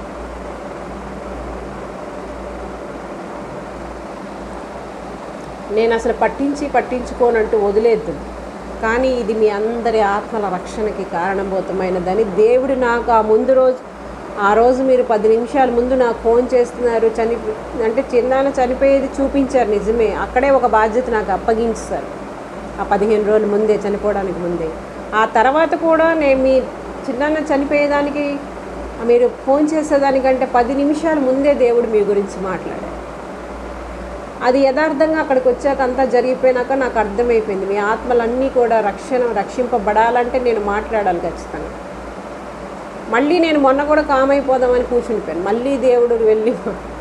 నేను అసలు పట్టించి పట్టించుకోనంటూ వదిలేద్దు కానీ ఇది మీ అందరి ఆత్మల రక్షణకి కారణభూతమైనదని దేవుడు నాకు ఆ ముందు రోజు ఆ రోజు మీరు పది నిమిషాల ముందు నాకు ఫోన్ చేస్తున్నారు చనిపో అంటే చిన్నాన్న చనిపోయేది చూపించారు నిజమే అక్కడే ఒక బాధ్యత నాకు అప్పగించారు ఆ పదిహేను రోజుల ముందే చనిపోవడానికి ముందే ఆ తర్వాత కూడా నేను మీ చిన్నాన్న చనిపోయేదానికి మీరు ఫోన్ చేసేదానికంటే పది నిమిషాల ముందే దేవుడు మీ గురించి మాట్లాడారు అది యథార్థంగా అక్కడికి వచ్చాక అంతా జరిగిపోయినాక నాకు అర్థమైపోయింది మీ ఆత్మలన్నీ కూడా రక్షణ రక్షింపబడాలంటే నేను మాట్లాడాలి ఖచ్చితంగా మళ్ళీ నేను మొన్న కూడా కామైపోదామని కూర్చునిపోయాను మళ్ళీ దేవుడు వెళ్ళి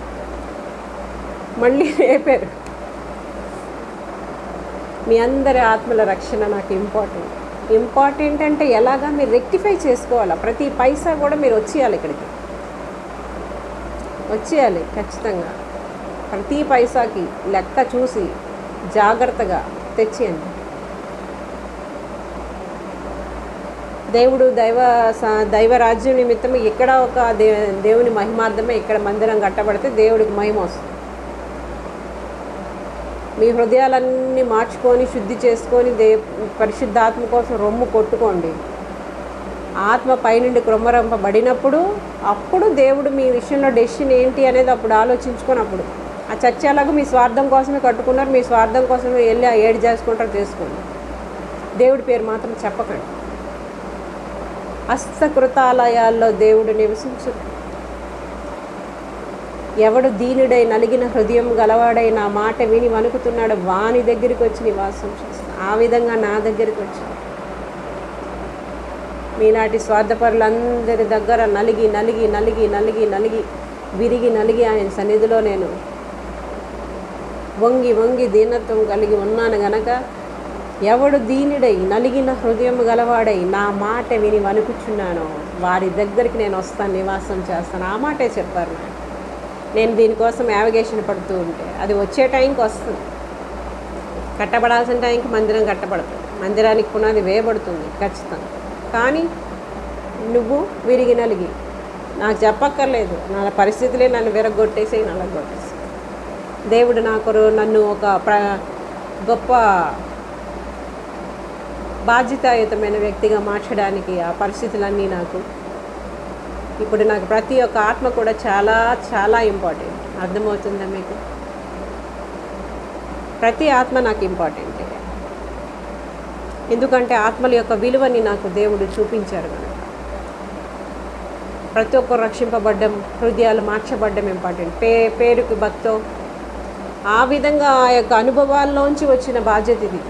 మళ్ళీ రేపారు మీ అందరి ఆత్మల రక్షణ నాకు ఇంపార్టెంట్ ఇంపార్టెంట్ అంటే ఎలాగా మీరు రెక్టిఫై చేసుకోవాలా ప్రతి పైసా కూడా మీరు వచ్చేయాలి ఇక్కడికి వచ్చేయాలి ఖచ్చితంగా ప్రతి పైసాకి లెక్క చూసి జాగ్రత్తగా తెచ్చేయండి దేవుడు దైవ స- దైవ రాజ్యం నిమిత్తం ఇక్కడ ఒక దే దేవుని మహిమార్థమే ఇక్కడ మందిరం కట్టబడితే దేవుడికి మహిమ వస్తుంది మీ హృదయాలన్నీ మార్చుకొని శుద్ధి చేసుకొని దే పరిశుద్ధాత్మ కోసం రొమ్ము కొట్టుకోండి ఆత్మ పైనుండి క్రొమ్మరంపబడినప్పుడు అప్పుడు దేవుడు మీ విషయంలో డెసిషన్ ఏంటి అనేది అప్పుడు ఆలోచించుకున్నప్పుడు ఆ చర్చ ఎలాగో మీ స్వార్థం కోసమే కట్టుకున్నారు మీ స్వార్థం కోసమే వెళ్ళి ఆ ఏడు చేసుకుంటారు చేసుకోండి దేవుడి పేరు మాత్రం చెప్పకండి హస్తకృతాలయాల్లో దేవుడు నివసించు ఎవడు దీనుడై నలిగిన హృదయం గలవాడై నా మాట విని వణుకుతున్నాడు వాని దగ్గరికి వచ్చి నివాసం చేస్తాను ఆ విధంగా నా దగ్గరికి వచ్చాను మీలాంటి స్వార్థపరులందరి దగ్గర నలిగి నలిగి నలిగి నలిగి నలిగి విరిగి నలిగి ఆయన సన్నిధిలో నేను వంగి వంగి దీనత్వం కలిగి ఉన్నాను గనక ఎవడు దీనుడై నలిగిన హృదయం గలవాడై నా మాట విని వణుకుచున్నాను వారి దగ్గరికి నేను వస్తాను నివాసం చేస్తాను ఆ మాటే చెప్పారు నాకు నేను దీనికోసం యావిగేషన్ పడుతూ ఉంటే అది వచ్చే టైంకి వస్తుంది కట్టబడాల్సిన టైంకి మందిరం కట్టబడుతుంది మందిరానికి పునాది వేయబడుతుంది ఖచ్చితంగా కానీ నువ్వు విరిగి నలిగి నాకు చెప్పక్కర్లేదు నా పరిస్థితులే నన్ను విరగొట్టేసి నలగొట్టేసి దేవుడు నాకు నన్ను ఒక ప్ర గొప్ప బాధ్యతాయుతమైన వ్యక్తిగా మార్చడానికి ఆ పరిస్థితులన్నీ నాకు ఇప్పుడు నాకు ప్రతి ఒక్క ఆత్మ కూడా చాలా చాలా ఇంపార్టెంట్ అర్థమవుతుందా మీకు ప్రతి ఆత్మ నాకు ఇంపార్టెంట్ ఎందుకంటే ఆత్మల యొక్క విలువని నాకు దేవుడు చూపించారు కనుక ప్రతి ఒక్కరు రక్షింపబడ్డం హృదయాలు మార్చబడ్డం ఇంపార్టెంట్ పే పేరుకి భక్తో ఆ విధంగా ఆ యొక్క అనుభవాల్లోంచి వచ్చిన బాధ్యత ఇది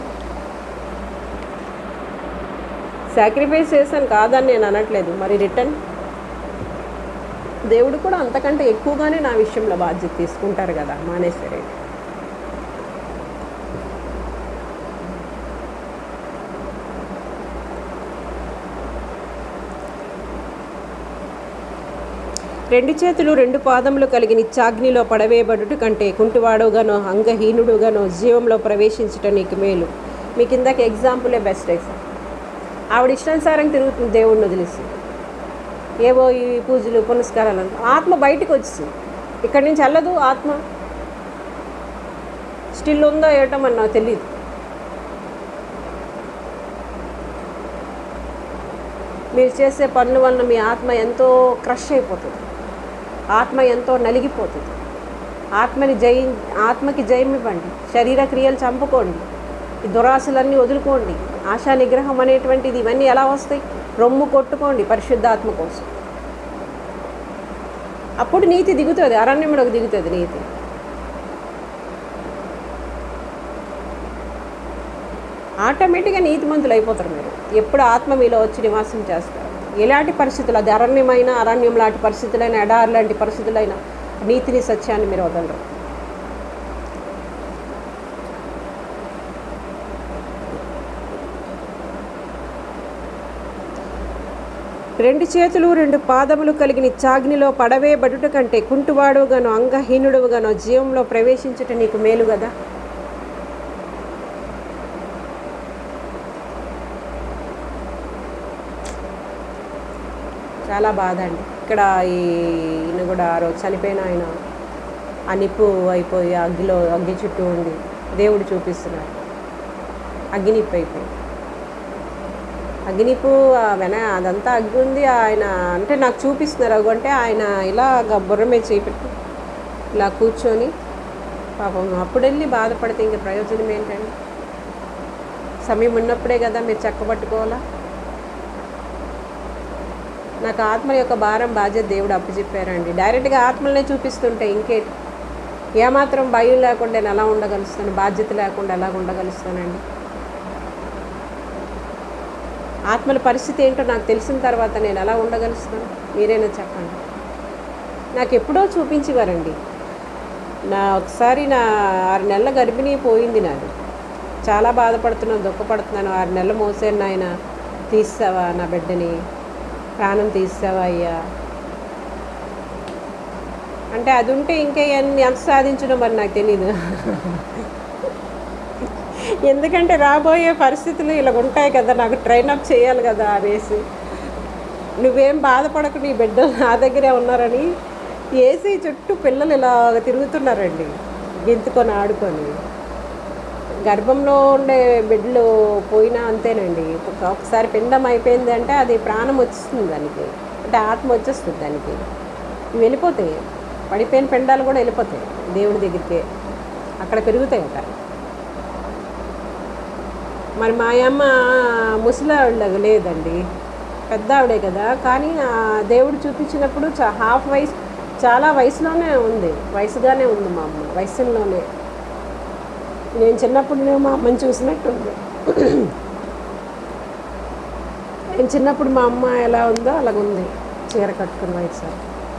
సాక్రిఫైస్ చేశాను కాదని నేను అనట్లేదు మరి రిటర్న్ దేవుడు కూడా అంతకంటే ఎక్కువగానే నా విషయంలో బాధ్యత తీసుకుంటారు కదా మానేశ్వరి రెండు చేతులు రెండు పాదములు కలిగి నిత్యాగ్నిలో పడవేయబడుట కంటే కుంటివాడుగానో అంగహీనుడుగానో జీవంలో ప్రవేశించుట నీకు మేలు మీకు ఇందాక ఎగ్జాంపులే బెస్ట్ ఎగ్జాంపుల్ ఆవిడ ఇష్టానుసారం తిరుగుతుంది దేవుడిని వదిలేసి ఏవో ఈ పూజలు పునస్కారాలు అంట. ఆత్మ బయటకు వచ్చింది ఇక్కడి నుంచి వెళ్ళదు ఆత్మ స్టిల్ ఉందో ఏటో మరి నాకు తెలియదు మీరు చేసే పనుల వలన మీ ఆత్మ ఎంతో క్రష్ అయిపోతుంది ఆత్మ ఎంతో నలిగిపోతుంది ఆత్మని జయి ఆత్మకి జయం ఇవ్వండి శరీర క్రియలు చంపుకోండి ఈ దురాశలన్నీ వదులుకోండి ఆశా నిగ్రహం అనేటువంటిది ఇవన్నీ ఎలా వస్తాయి రొమ్ము కొట్టుకోండి పరిశుద్ధాత్మ కోసం అప్పుడు నీతి దిగుతుంది అరణ్యములకు దిగుతుంది నీతి ఆటోమేటిక్గా నీతిమంతులు అయిపోతారు మీరు ఎప్పుడు ఆత్మ మీలో వచ్చి నివాసం చేస్తారు ఎలాంటి పరిస్థితులు అది అరణ్యమైన అరణ్యం లాంటి పరిస్థితులైన ఎడారి లాంటి పరిస్థితులైన నీతిని సత్యాన్ని మీరు వదలరు రెండు చేతులు రెండు పాదములు కలిగిన చాగ్నిలో పడవే బడుట కంటే కుంటువాడుగానో అంగహీనుడుగానో జీవంలో ప్రవేశించుట నీకు మేలు కదా చాలా బాధ అండి ఇక్కడ ఈ ఈయన కూడా ఆ రోజు చనిపోయిన ఆయన ఆ నిప్పు అయిపోయి అగ్గిలో అగ్గి చుట్టూ ఉండి దేవుడు చూపిస్తున్నారు అగ్గినిప్పు అయిపోయి అగ్గినిప్పు ఆ వెన అదంతా అగ్గి ఉంది ఆయన అంటే నాకు చూపిస్తున్నారు అగ్గు అంటే ఆయన ఇలా బుర్ర మీద చేపెట్టి ఇలా కూర్చొని పాపం అప్పుడు వెళ్ళి బాధపడితే ఇంక ప్రయోజనం ఏంటండి సమయం ఉన్నప్పుడే కదా మీరు చక్కబట్టుకోవాలా నాకు ఆత్మ యొక్క భారం బాధ్యత దేవుడు అప్పచెప్పారండి డైరెక్ట్గా ఆత్మలనే చూపిస్తుంటే ఇంకేంటి ఏమాత్రం భయం లేకుండా నేను ఎలా ఉండగలుస్తాను బాధ్యత లేకుండా ఎలా ఉండగలుస్తానండి ఆత్మల పరిస్థితి ఏంటో నాకు తెలిసిన తర్వాత నేను ఎలా ఉండగలుస్తాను మీరైనా చెప్పండి నాకు ఎప్పుడో చూపించేవారండి నా ఒకసారి నా ఆరు నెలల గర్భిణీ పోయింది నాది చాలా బాధపడుతున్నాను దుఃఖపడుతున్నాను ఆరు నెలలు మోసాను ఆయన తీస్తావా నా బిడ్డని ప్రాణం తీస్తావా అయ్యా అంటే అది ఉంటే ఇంకా ఎన్ని ఎంత సాధించడం మరి నాకు తెలియదు ఎందుకంటే రాబోయే పరిస్థితులు ఇలా ఉంటాయి కదా నాకు ట్రైన్ అప్ చేయాలి కదా అనేసి నువ్వేం బాధపడకు నీ బిడ్డలు నా దగ్గరే ఉన్నారని ఏసీ చుట్టూ పిల్లలు ఇలా తిరుగుతున్నారండి గెంతుకొని ఆడుకొని గర్భంలో ఉండే బిడ్డలు పోయినా అంతేనండి ఒక- ఒకసారి పిండం అయిపోయింది అంటే అది ప్రాణం వచ్చేస్తుంది దానికి అంటే ఆత్మ వచ్చేస్తుంది దానికి ఇవి వెళ్ళిపోతాయి పడిపోయిన పిండాలు కూడా వెళ్ళిపోతాయి దేవుడి దగ్గరికి అక్కడ పెరుగుతాయి అక్కడ మరి మా అమ్మ ముసలావిడ లేదండి పెద్ద ఆవిడే కదా కానీ ఆ దేవుడు చూపించినప్పుడు చా హాఫ్ వయసు చాలా వయసులోనే ఉంది వయసుగానే ఉంది మా అమ్మ వయసులోనే నేను చిన్నప్పుడు నేను మా అమ్మని చూసినట్టుంది నేను చిన్నప్పుడు మా అమ్మ ఎలా ఉందో అలాగ ఉంది చీర కట్టుకుని వయసు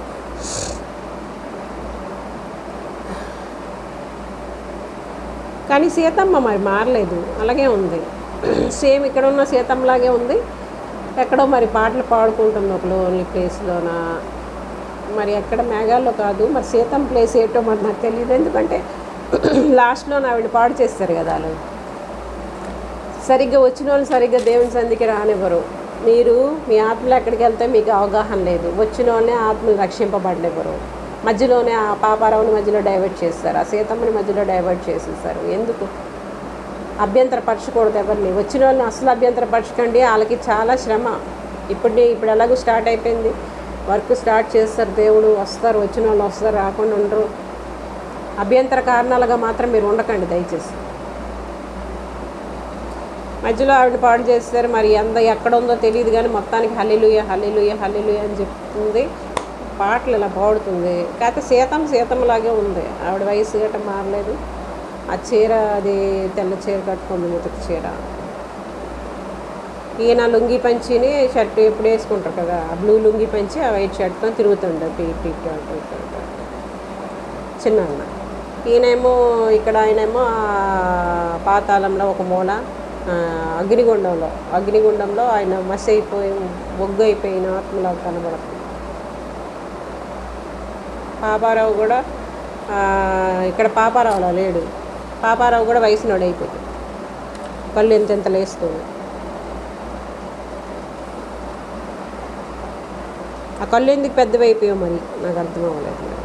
కానీ సీతమ్మ మరి మారలేదు అలాగే ఉంది సేమ్ ఇక్కడ ఉన్న సీతమ్మలాగే ఉంది ఎక్కడో మరి పాటలు పాడుకుంటుంది ఒక లోన్లీ ప్లేస్లోన మరి ఎక్కడ మేఘాల్లో కాదు మరి సీతమ్మ ప్లేస్ ఏంటో మరి నాకు తెలియదు ఎందుకంటే లాస్ట్లో ఆవిడ పాడు చేస్తారు కదా వాళ్ళు సరిగ్గా వచ్చిన వాళ్ళు సరిగ్గా దేవుని సంధికి రానివ్వరు మీరు మీ ఆత్మలు ఎక్కడికి వెళ్తే మీకు అవగాహన లేదు వచ్చిన వాళ్ళనే ఆత్మలు రక్షింపబడనివ్వరు మధ్యలోనే ఆ పాపారావుని మధ్యలో డైవర్ట్ చేస్తారు ఆ సీతమ్మని మధ్యలో డైవర్ట్ చేసేస్తారు ఎందుకు అభ్యంతరపరచకూడదు ఎవరిని వచ్చిన వాళ్ళని అసలు అభ్యంతరపరచకండి వాళ్ళకి చాలా శ్రమ ఇప్పుడు ఇప్పుడు ఎలాగో స్టార్ట్ అయిపోయింది వర్క్ స్టార్ట్ చేస్తారు దేవుడు వస్తారు వచ్చిన వాళ్ళు వస్తారు రాకుండా ఉండరు అభ్యంతర కారణాలుగా మాత్రం మీరు ఉండకండి దయచేసి మధ్యలో ఆవిడ పాడు చేస్తారు మరి ఎంత ఎక్కడ ఉందో తెలియదు కానీ మొత్తానికి హల్లిలుయ హల్లిలుయ హల్లిలుయ అని చెప్తుంది పాటలు ఇలా పాడుతుంది కాకపోతే సీతం సీతంలాగే ఉంది ఆవిడ వయసు గట్ట మారలేదు ఆ చీర అది తెల్ల చీర కట్టుకుంది ముతక చీర ఈయన లుంగి పంచిని షర్ట్ ఎప్పుడు వేసుకుంటారు కదా ఆ బ్లూ లుంగి పంచి ఆ వైట్ షర్ట్తో తిరుగుతుండే టీ టీ అటు ఇటు అటు అటు. చిన్న అన్న ఈయనేమో ఇక్కడ ఆయనేమో ఆ పాతాళంలో ఒక మూల ఆ, అగ్నిగుండంలో అగ్నిగుండంలో ఆయన మసి అయిపోయి బొగ్గు అయిపోయిన ఆత్మలా కనబడుతుంది పాపారావు కూడా ఆ, ఇక్కడ పాపారావులో లేడు పాపారావు కూడా వయసునోడు అయిపోయింది కళ్ళు ఎంత ఎంత లేస్తుంది ఆ కళ్ళు ఎందుకు పెద్దవి అయిపోయావు మరి నాకు అర్థం అవ్వలేదు మరి.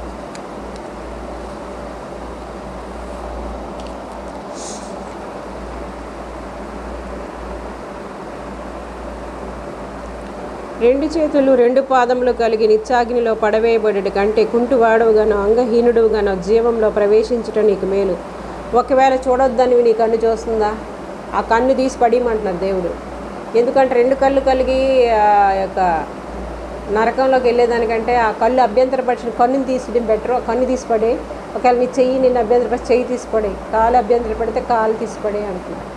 రెండు చేతులు రెండు పాదములు కలిగి నిత్యాగ్నిలో పడవేయబడి కంటే కుంటువాడవుగానో అంగహీనుడుగానో జీవంలో ప్రవేశించుట నీకు మేలు ఒకవేళ చూడొద్దని నీ కన్ను చూస్తుందా ఆ కన్ను తీసి పడియమంటున్నారు దేవుడు ఎందుకంటే రెండు కళ్ళు కలిగి ఆ యొక్క నరకంలోకి వెళ్ళేదానికంటే ఆ కళ్ళు అభ్యంతరపరిచిన కన్నుని తీసి బెటర్ కన్ను తీసి పడే ఒకవేళ నీ చెయ్యి నిన్ను అభ్యంతరపరిచి చెయ్యి తీసి పడే కాలు అభ్యంతర పడితే కాలు తీసి పడే అంటున్నారు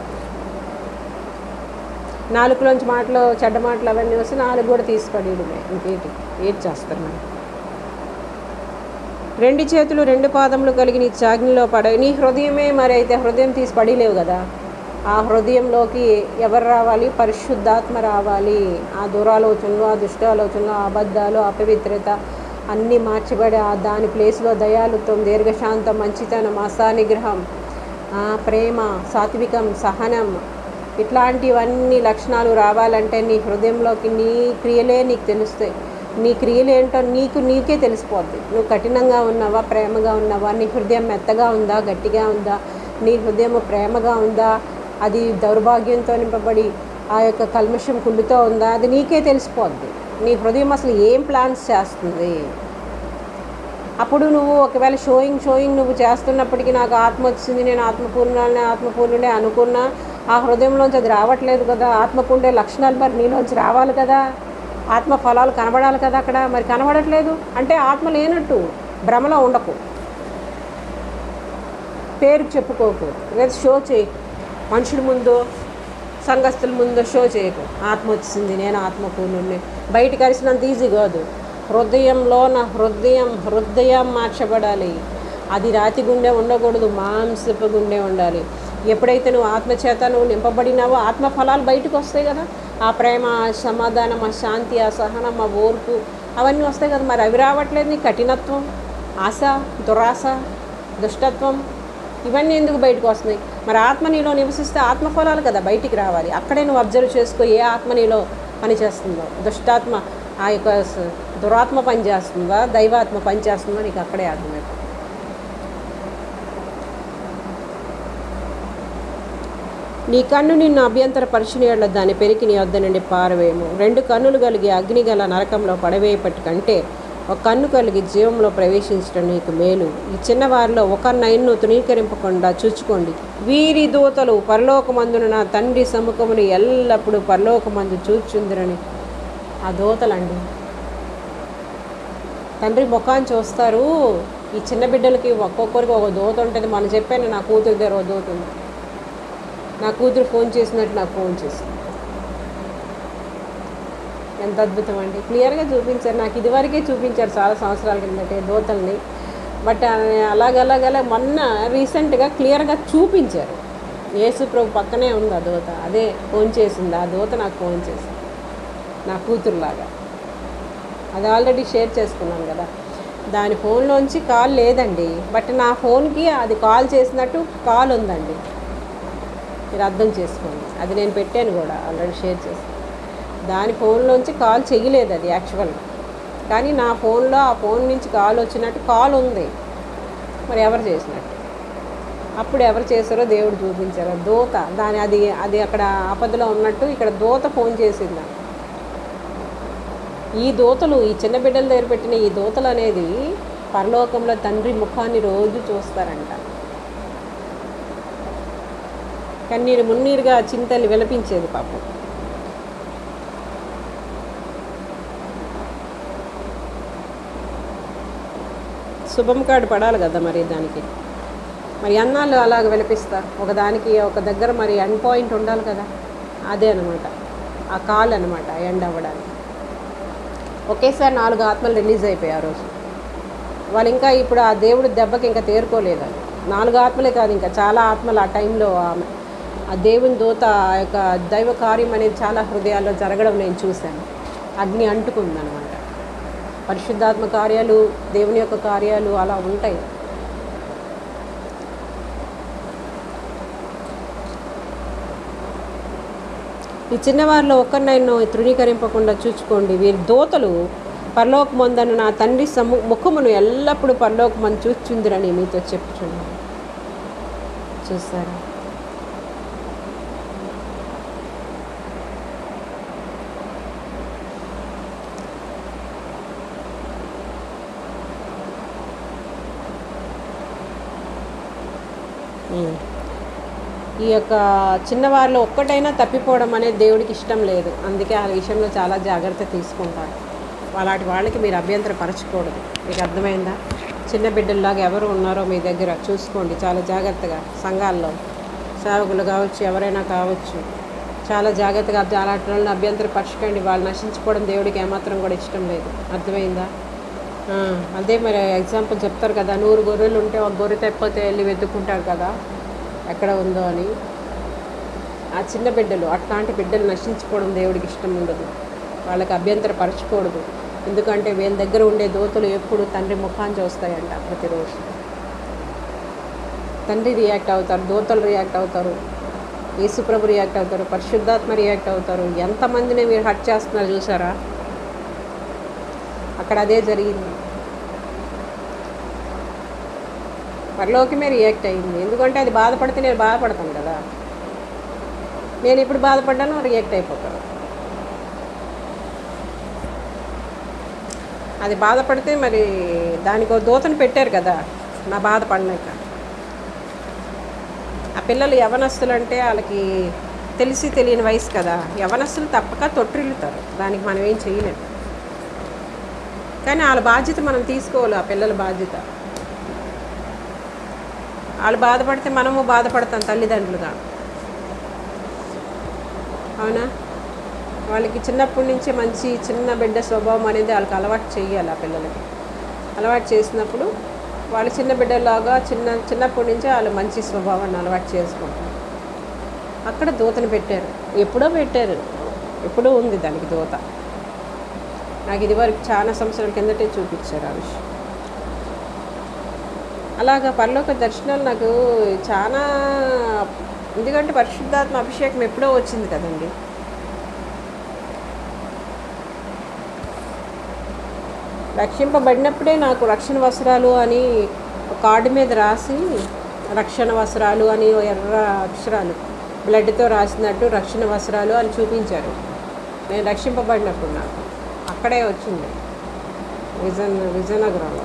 నాలుగులోంచి మాటలు చెడ్డ మాటలు అవన్నీ వస్తే నాలుగు కూడా తీసి పడేయడమే ఇంకేంటి ఏది చేస్తారు మరి రెండు చేతులు రెండు పాదములు కలిగి నీ చాగ్నిలో పడ నీ హృదయమే మరి అయితే హృదయం తీసి పడిలేవు కదా ఆ హృదయంలోకి ఎవరు రావాలి పరిశుద్ధాత్మ రావాలి ఆ దురాలోచనలు ఆ దుష్టాలోచనలు ఆ అబద్ధాలు అపవిత్రత అన్నీ మార్చబడి ఆ దాని ప్లేస్లో దయాలుత్వం దీర్ఘశాంతం మంచితనం అసానిగ్రహం ఆ ప్రేమ సాత్వికం సహనం ఇట్లాంటివన్నీ లక్షణాలు రావాలంటే నీ హృదయంలోకి నీ క్రియలే నీకు తెలుస్తాయి నీ క్రియలు ఏంటో నీకు నీకే తెలిసిపోద్ది నువ్వు కఠినంగా ఉన్నావా ప్రేమగా ఉన్నావా నీ హృదయం మెత్తగా ఉందా గట్టిగా ఉందా నీ హృదయం ప్రేమగా ఉందా అది దౌర్భాగ్యంతో నింపబడి ఆ యొక్క కల్మషం కుళ్ళుతో ఉందా అది నీకే తెలిసిపోద్ది నీ హృదయం అసలు ఏం ప్లాన్స్ చేస్తుంది అప్పుడు నువ్వు ఒకవేళ షోయింగ్ షోయింగ్ నువ్వు చేస్తున్నప్పటికీ నాకు ఆత్మ వచ్చింది నేను ఆత్మపూర్ణాలని ఆత్మపూర్ణుడే అనుకున్నా ఆ హృదయంలోంచి అది రావట్లేదు కదా ఆత్మకుండే లక్షణాలు మరి నీలోంచి రావాలి కదా ఆత్మ ఫలాలు కనబడాలి కదా అక్కడ మరి కనబడట్లేదు అంటే ఆత్మ లేనట్టు భ్రమలో ఉండకు పేరు చెప్పుకోకు లేదా షో చేయకు మనుషుల ముందు సంఘస్థుల ముందు షో చేయకు ఆత్మ వచ్చింది నేను ఆత్మపూర్ణుడిని బయట కలిసినంత ఈజీ కాదు హృదయంలో నా హృదయం హృదయం మార్చబడాలి అది రాతి గుండె ఉండకూడదు మాంసపు గుండె ఉండాలి ఎప్పుడైతే నువ్వు ఆత్మ చేత నువ్వు నింపబడినావో ఆత్మ ఫలాలు బయటకు వస్తాయి కదా ఆ ప్రేమ ఆ సమాధానం ఆ శాంతి ఆ సహనం ఆ ఓర్పు అవన్నీ వస్తాయి కదా మరి అవి రావట్లేదు నీ కఠినత్వం ఆశ దురాశ దుష్టత్వం ఇవన్నీ ఎందుకు బయటకు వస్తున్నాయి మరి ఆత్మ నీలో నివసిస్తే ఆత్మఫలాలు కదా బయటికి రావాలి అక్కడే నువ్వు అబ్జర్వ్ చేసుకో ఏ ఆత్మ నీలో పనిచేస్తుందో దుష్టాత్మ ఆ యొక్క స- దురాత్మ పనిచేస్తుందా దైవాత్మ పనిచేస్తుందో నీకు అక్కడే అర్థమైపోతుంది నీ కన్ను నిన్ను అభ్యంతర పరిచినీళ్ళ దాని పెరికి నీ వద్ద నుండి పారవేయము రెండు కన్నులు కలిగి అగ్ని గల నరకంలో పడవేయపట్టు కంటే ఒక కన్ను కలిగి జీవంలో ప్రవేశించడం నీకు మేలు ఈ చిన్నవారిలో ఒక నైన్ను తృణీకరింపకుండా చూచుకోండి వీరి దూతలు పరలోకమందున నా తండ్రి సముఖమును ఎల్లప్పుడూ పరలోకమందు చూచుందిరని ఆ దూతలండి తండ్రి ముఖాన్ని చూస్తారు ఈ చిన్న బిడ్డలకి ఒక్కొక్కరికి ఒక దోత ఉంటుంది మనం చెప్పాను నా కూతురు దగ్గర ఒక దోత ఉంది నా కూతురు ఫోన్ చేసినట్టు నాకు ఫోన్ చేసింది ఎంత అద్భుతం అండి క్లియర్గా చూపించారు నాకు ఇదివరకే చూపించారు చాలా సంవత్సరాల కిందటే దోతల్ని బట్ అలాగలాగలా మొన్న రీసెంట్గా క్లియర్గా చూపించారు యేసు ప్రభు పక్కనే ఉంది ఆ దోత అదే ఫోన్ చేసింది ఆ దోత నాకు ఫోన్ చేసింది నా కూతురులాగా అది ఆల్రెడీ షేర్ చేసుకున్నాను కదా దాని ఫోన్లోంచి కాల్ లేదండి బట్ నా ఫోన్కి అది కాల్ చేసినట్టు కాల్ ఉందండి మీరు అర్థం చేసుకోండి అది నేను పెట్టాను కూడా ఆల్రెడీ షేర్ చేసి దాని ఫోన్లోంచి కాల్ చేయలేదు అది యాక్చువల్గా కానీ నా ఫోన్లో ఆ ఫోన్ నుంచి కాల్ వచ్చినట్టు కాల్ ఉంది మరి ఎవరు చేసినట్టు అప్పుడు ఎవరు చేశారో దేవుడు చూపించారు దోత దాని అది అది అక్కడ ఆపదలో ఉన్నట్టు ఇక్కడ దోత ఫోన్ చేసింది నాకు. ఈ దోతలు ఈ చిన్న బిడ్డల దగ్గర పెట్టిన ఈ దోతలు అనేది పరలోకంలో తండ్రి ముఖాన్ని రోజు చూస్తారంట కన్నీరు మున్నీరుగా చింతలు విలపించేది పాపం శుభం కార్డు పడాలి కదా మరి దానికి మరి అన్నాళ్ళు అలాగ విలపిస్తా ఒక దానికి ఒక దగ్గర మరి ఎండ్ పాయింట్ ఉండాలి కదా అదే అనమాట ఆ కాల్ అనమాట ఎండ్ అవ్వడానికి ఒకేసారి నాలుగు ఆత్మలు రిలీజ్ అయిపోయాయి ఆ రోజు వాళ్ళు ఇంకా ఇప్పుడు ఆ దేవుడు దెబ్బకి ఇంకా తేరుకోలేదు అది నాలుగు ఆత్మలే కాదు ఇంకా చాలా ఆత్మలు ఆ టైంలో ఆమె ఆ దేవుని దూత ఆ యొక్క దైవ కార్యం అనేది చాలా హృదయాల్లో జరగడం నేను చూశాను అగ్ని అంటుకుందనమాట పరిశుద్ధాత్మ కార్యాలు దేవుని యొక్క కార్యాలు అలా ఉంటాయి ఈ చిన్నవారిలో ఒక్కరినైనా తృణీకరింపకుండా చూచుకోండి వీరి దోతలు పరలోకమందను నా తండ్రి సము ముఖమును ఎల్లప్పుడూ పరలోకమందు చూచుందిరని మీతో చెప్పుచున్నాను చూస్తారా ఉమ్. ఈ యొక్క చిన్నవారిలో ఒక్కటైనా తప్పిపోవడం అనేది దేవుడికి ఇష్టం లేదు అందుకే ఆ విషయంలో చాలా జాగ్రత్త తీసుకుంటారు అలాంటి వాళ్ళకి మీరు అభ్యంతరం పరచకూడదు మీకు అర్థమైందా చిన్న బిడ్డల్లాగా ఎవరు ఉన్నారో మీ దగ్గర చూసుకోండి చాలా జాగ్రత్తగా సంఘాల్లో సేవకులు కావచ్చు ఎవరైనా కావచ్చు చాలా జాగ్రత్తగా అలాంటి వాళ్ళని అభ్యంతరం పరచకండి వాళ్ళు నశించుకోవడం దేవుడికి ఏమాత్రం కూడా ఇష్టం లేదు అర్థమైందా ఆ, అదే మరి ఎగ్జాంపుల్ చెప్తారు కదా నూరు గొర్రెలు ఉంటే ఒక గొర్రె తప్పితే వెళ్ళి వెతుక్కుంటారు కదా ఎక్కడ ఉందో అని ఆ చిన్న బిడ్డలు అట్లాంటి బిడ్డలు నశించుకోవడం దేవుడికి ఇష్టం ఉండదు వాళ్ళకి అభ్యంతర పరచకూడదు ఎందుకంటే వీళ్ళ దగ్గర ఉండే దోతలు ఎప్పుడు తండ్రి ముఖాన్ని చూస్తాయంట ప్రతిరోజు తండ్రి రియాక్ట్ అవుతారు దోతలు రియాక్ట్ అవుతారు యేసుప్రభు రియాక్ట్ అవుతారు పరిశుద్ధాత్మ రియాక్ట్ అవుతారు ఎంతమందిని మీరు హట్ చేస్తున్నారు చూసారా అక్కడ అదే జరిగింది పరలోకమే రియాక్ట్ అయింది ఎందుకంటే అది బాధపడితే నేను బాధపడతాను కదా నేను ఇప్పుడు బాధపడ్డాను రియాక్ట్ అయిపోతాను అది బాధపడితే మరి దానికి ఒక దూతను పెట్టారు కదా నా బాధపడినాక ఆ పిల్లలు యవనస్తులు అంటే వాళ్ళకి తెలిసి తెలియని వయసు కదా యవనస్తులు తప్పక తొట్టిల్లుతారు దానికి మనం ఏం చేయలేము కానీ వాళ్ళ బాధ్యత మనం తీసుకోవాలి ఆ పిల్లల బాధ్యత వాళ్ళు బాధపడితే మనము బాధపడతాం తల్లిదండ్రులుగా అవునా వాళ్ళకి చిన్నప్పటి నుంచే మంచి చిన్న బిడ్డ స్వభావం అనేది వాళ్ళకి అలవాటు చేయాలి ఆ పిల్లలకి అలవాటు చేసినప్పుడు వాళ్ళు చిన్న బిడ్డలాగా చిన్న చిన్నప్పటి నుంచే వాళ్ళు మంచి స్వభావాన్ని అలవాటు చేసుకుంటారు అక్కడ దూతను పెట్టారు ఎప్పుడో పెట్టారు ఎప్పుడూ ఉంది దానికి దూత నాకు ఇది వరకు చాలా సంవత్సరాల కిందటే చూపించారు ఆ విషయం అలాగా పరలోక దర్శనాలు నాకు చాలా ఎందుకంటే పరిశుద్ధాత్మ అభిషేకం ఎప్పుడో వచ్చింది కదండి రక్షింపబడినప్పుడే నాకు రక్షణ వస్త్రాలు అని ఒక కార్డు మీద రాసి రక్షణ వస్త్రాలు అని ఓ ఎర్ర అక్షరాలు బ్లడ్తో రాసినట్టు రక్షణ వస్త్రాలు అని చూపించారు నేను రక్షింపబడినప్పుడు నాకు అక్కడే వచ్చింది విజన్ విజయనగరంలో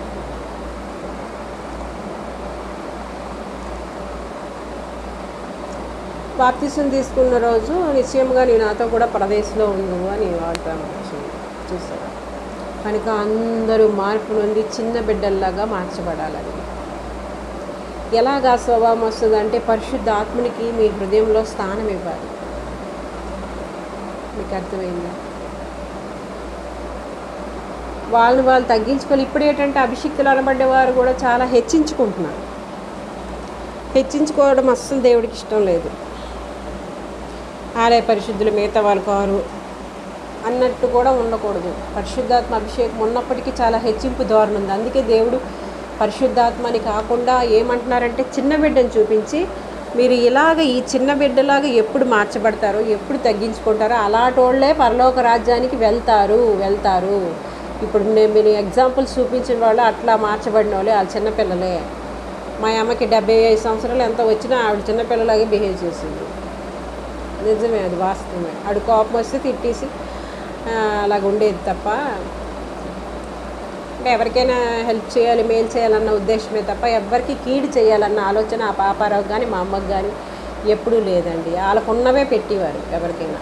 బాప్తిసం తీసుకున్న రోజు నిశ్చయంగా నీ నాతో కూడా ప్రదేశ్లో ఉండు అని వాగ్దానం వచ్చింది చూసారా కనుక అందరూ మార్పు నుండి చిన్న బిడ్డల్లాగా మార్చబడాలని ఎలాగా స్వభావం వస్తుంది అంటే పరిశుద్ధ ఆత్మనికి మీ హృదయంలో స్థానం ఇవ్వాలి మీకు అర్థమైందా వాళ్ళని వాళ్ళు తగ్గించుకోవాలి ఇప్పుడు ఏంటంటే అభిషిక్తులు అనబడ్డే వారు కూడా చాలా హెచ్చించుకుంటున్నారు హెచ్చించుకోవడం అస్సలు దేవుడికి ఇష్టం లేదు ఆలయ పరిశుద్ధులు మిగతా వాళ్ళు కారు అన్నట్టు కూడా ఉండకూడదు పరిశుద్ధాత్మ అభిషేకం ఉన్నప్పటికీ చాలా హెచ్చింపు ధోరణి ఉంది అందుకే దేవుడు పరిశుద్ధాత్మని కాకుండా ఏమంటున్నారంటే చిన్న బిడ్డను చూపించి మీరు ఇలాగ ఈ చిన్న బిడ్డలాగా ఎప్పుడు మార్చబడతారో ఎప్పుడు తగ్గించుకుంటారో అలాంటోళ్ళే పరలోక రాజ్యానికి వెళ్తారు వెళ్తారు ఇప్పుడు నేను మీరు ఎగ్జాంపుల్స్ చూపించిన వాళ్ళు అట్లా మార్చబడిన వాళ్ళే వాళ్ళ చిన్నపిల్లలే మా అమ్మకి డెబ్బై ఐదు సంవత్సరాలు ఎంత వచ్చినా ఆవిడ చిన్నపిల్లలాగే బిహేవ్ చేసింది నిజమే అది వాస్తవమే ఆడు కోపం వస్తే తిట్టేసి ఆ, అలాగ ఉండేది తప్ప అంటే ఎవరికైనా హెల్ప్ చేయాలి మేలు చేయాలన్న ఉద్దేశమే తప్ప ఎవరికి కీడు చేయాలన్న ఆలోచన ఆ పాపారావు కానీ మా అమ్మకి కానీ ఎప్పుడూ లేదండి వాళ్ళకు ఉన్నవే పెట్టేవారు ఎవరికైనా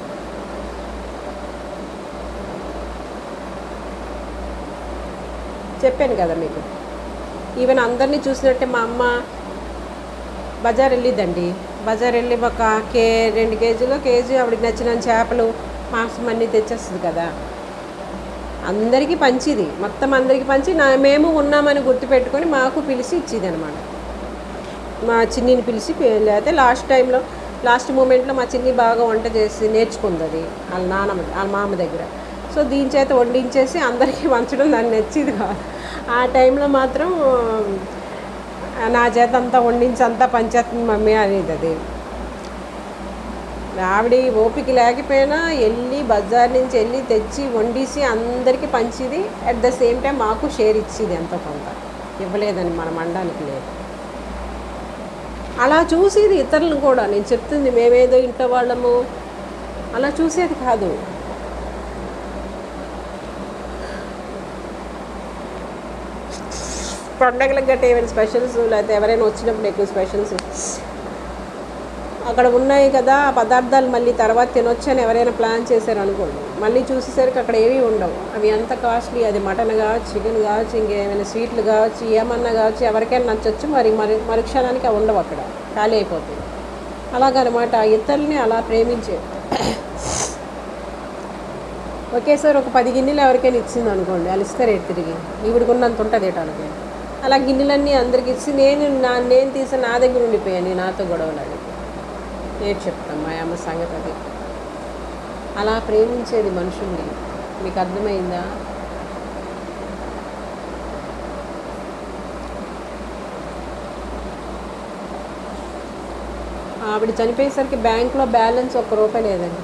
చెప్పాను కదా మీకు ఈవెన్ అందరినీ చూసినట్టే మా అమ్మ బజార్ వెళ్ళిద్దండి బజార్ వెళ్ళి ఒక కే రెండు కేజీలు కేజీ ఆవిడకి నచ్చిన చేపలు మాంసం అన్నీ తెచ్చేస్తుంది కదా అందరికీ పంచిది మొత్తం అందరికీ పంచి నా మేము ఉన్నామని గుర్తుపెట్టుకొని మాకు పిలిచి ఇచ్చేది అనమాట మా చిన్నిని పిలిచి పి- లేకపోతే లాస్ట్ టైంలో లాస్ట్ మూమెంట్లో మా చిన్ని బాగా వంట చేసి నేర్చుకుంది అది వాళ్ళ నాన్నమ్మ వాళ్ళ మామ దగ్గర సో దీని చేత వండించేసి అందరికీ వంచడం దాన్ని నచ్చేది కాదు ఆ టైంలో మాత్రం ఆ, నా చేత అంతా వండించి అంతా పంచేస్తుంది మమ్మీ అనేది అది ఆవిడ ఓపిక లేకపోయినా వెళ్ళి బజార్ నుంచి వెళ్ళి తెచ్చి వండేసి అందరికీ పంచిది అట్ ద సేమ్ టైం మాకు షేర్ ఇచ్చేది ఎంతో కొంత ఇవ్వలేదని మన మండానికి లేదు అలా చూసేది ఇతరులను కూడా నేను చెప్తుంది మేమేదో ఇంట్లో వాళ్ళము అలా చూసేది కాదు పండగలకు గట్రా ఏమైనా స్పెషల్స్ లేకపోతే ఎవరైనా వచ్చినప్పుడు ఎక్కువ స్పెషల్స్ అక్కడ ఉన్నాయి కదా ఆ పదార్థాలు మళ్ళీ తర్వాత తినొచ్చు అని ఎవరైనా ప్లాన్ చేశారు అనుకోండి మళ్ళీ చూసేసరికి అక్కడ ఏమీ ఉండవు అవి ఎంత కాస్ట్లీ అది మటన్ కావచ్చు చికెన్ కావచ్చు ఇంకేమైనా స్వీట్లు కావచ్చు ఏమన్నా కావచ్చు ఎవరికైనా నచ్చొచ్చు మరి మరి మరుక్షణానికి అవి ఉండవు అక్కడ ఖాళీ అయిపోతాయి అలాగనమాట ఇతరుల్ని అలా ప్రేమించే ఒకేసారి ఒక పది గిన్నెలు ఎవరికైనా ఇచ్చింది అనుకోండి వాళ్ళు ఇస్తారు ఎటు తిరిగి ఈవిడికున్నంత ఉంటుంది ఏటాలకి అలా గిన్నెలన్నీ అందరికి ఇచ్చి నేను నా నేను తీసి నా దగ్గర ఉండిపోయాను నాతో గొడవలు అడిగి నేను చెప్తాను మా అమ్మ సంగతి అది అలా ప్రేమించేది మనుషుల్ని మీకు అర్థమైందా ఆవిడ చనిపోయేసరికి బ్యాంక్లో బ్యాలెన్స్ ఒక్క రూపాయి లేదండి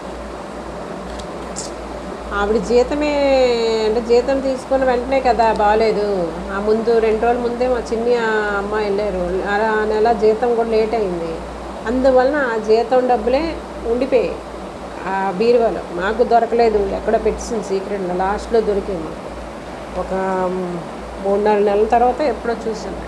ఆవిడ జీతమే అంటే జీతం తీసుకున్న వెంటనే కదా బాగాలేదు ఆ ముందు రెండు రోజుల ముందే మా చిన్ని ఆ అమ్మ వెళ్ళారు ఆ ఆ నెల జీతం కూడా లేట్ అయింది అందువలన ఆ జీతం డబ్బులే ఉండిపోయాయి ఆ బీరువాలో మాకు దొరకలేదు ఎక్కడ పెట్టింది సీక్రెట్లో లాస్ట్లో దొరికింది మాకు ఒక మూడు నాలుగు నెలల తర్వాత ఎప్పుడో చూసాను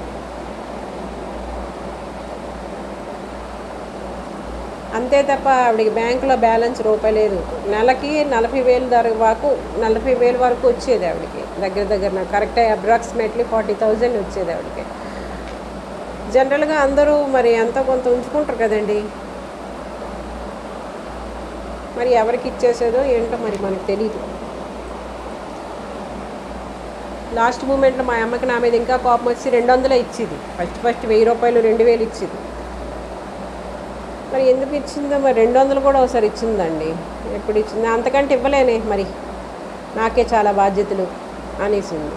అంతే తప్ప ఆవిడకి బ్యాంకులో బ్యాలెన్స్ రూపాయి లేదు నెలకి నలభై వేలు ధర వరకు నలభై వేలు వరకు వచ్చేది ఆవిడకి దగ్గర దగ్గర నాకు కరెక్ట్ అప్రాక్సిమేట్లీ ఫార్టీ థౌజండ్ వచ్చేది ఆవిడకి జనరల్గా అందరూ మరి ఎంతో కొంత ఉంచుకుంటారు కదండి మరి ఎవరికి ఇచ్చేసేదో ఏంటో మరి మనకు తెలియదు లాస్ట్ మూమెంట్లో మా అమ్మకి నా మీద ఇంకా కోపం వచ్చి రెండు వందలే ఇచ్చేది ఫస్ట్ ఫస్ట్ వెయ్యి రూపాయలు రెండు వేలు ఇచ్చేది మరి ఎందుకు ఇచ్చిందో మరి రెండు వందలు కూడా ఒకసారి ఇచ్చిందండి ఎప్పుడు ఇచ్చింది అంతకంటే ఇవ్వలేనే మరి నాకే చాలా బాధ్యతలు అనేసింది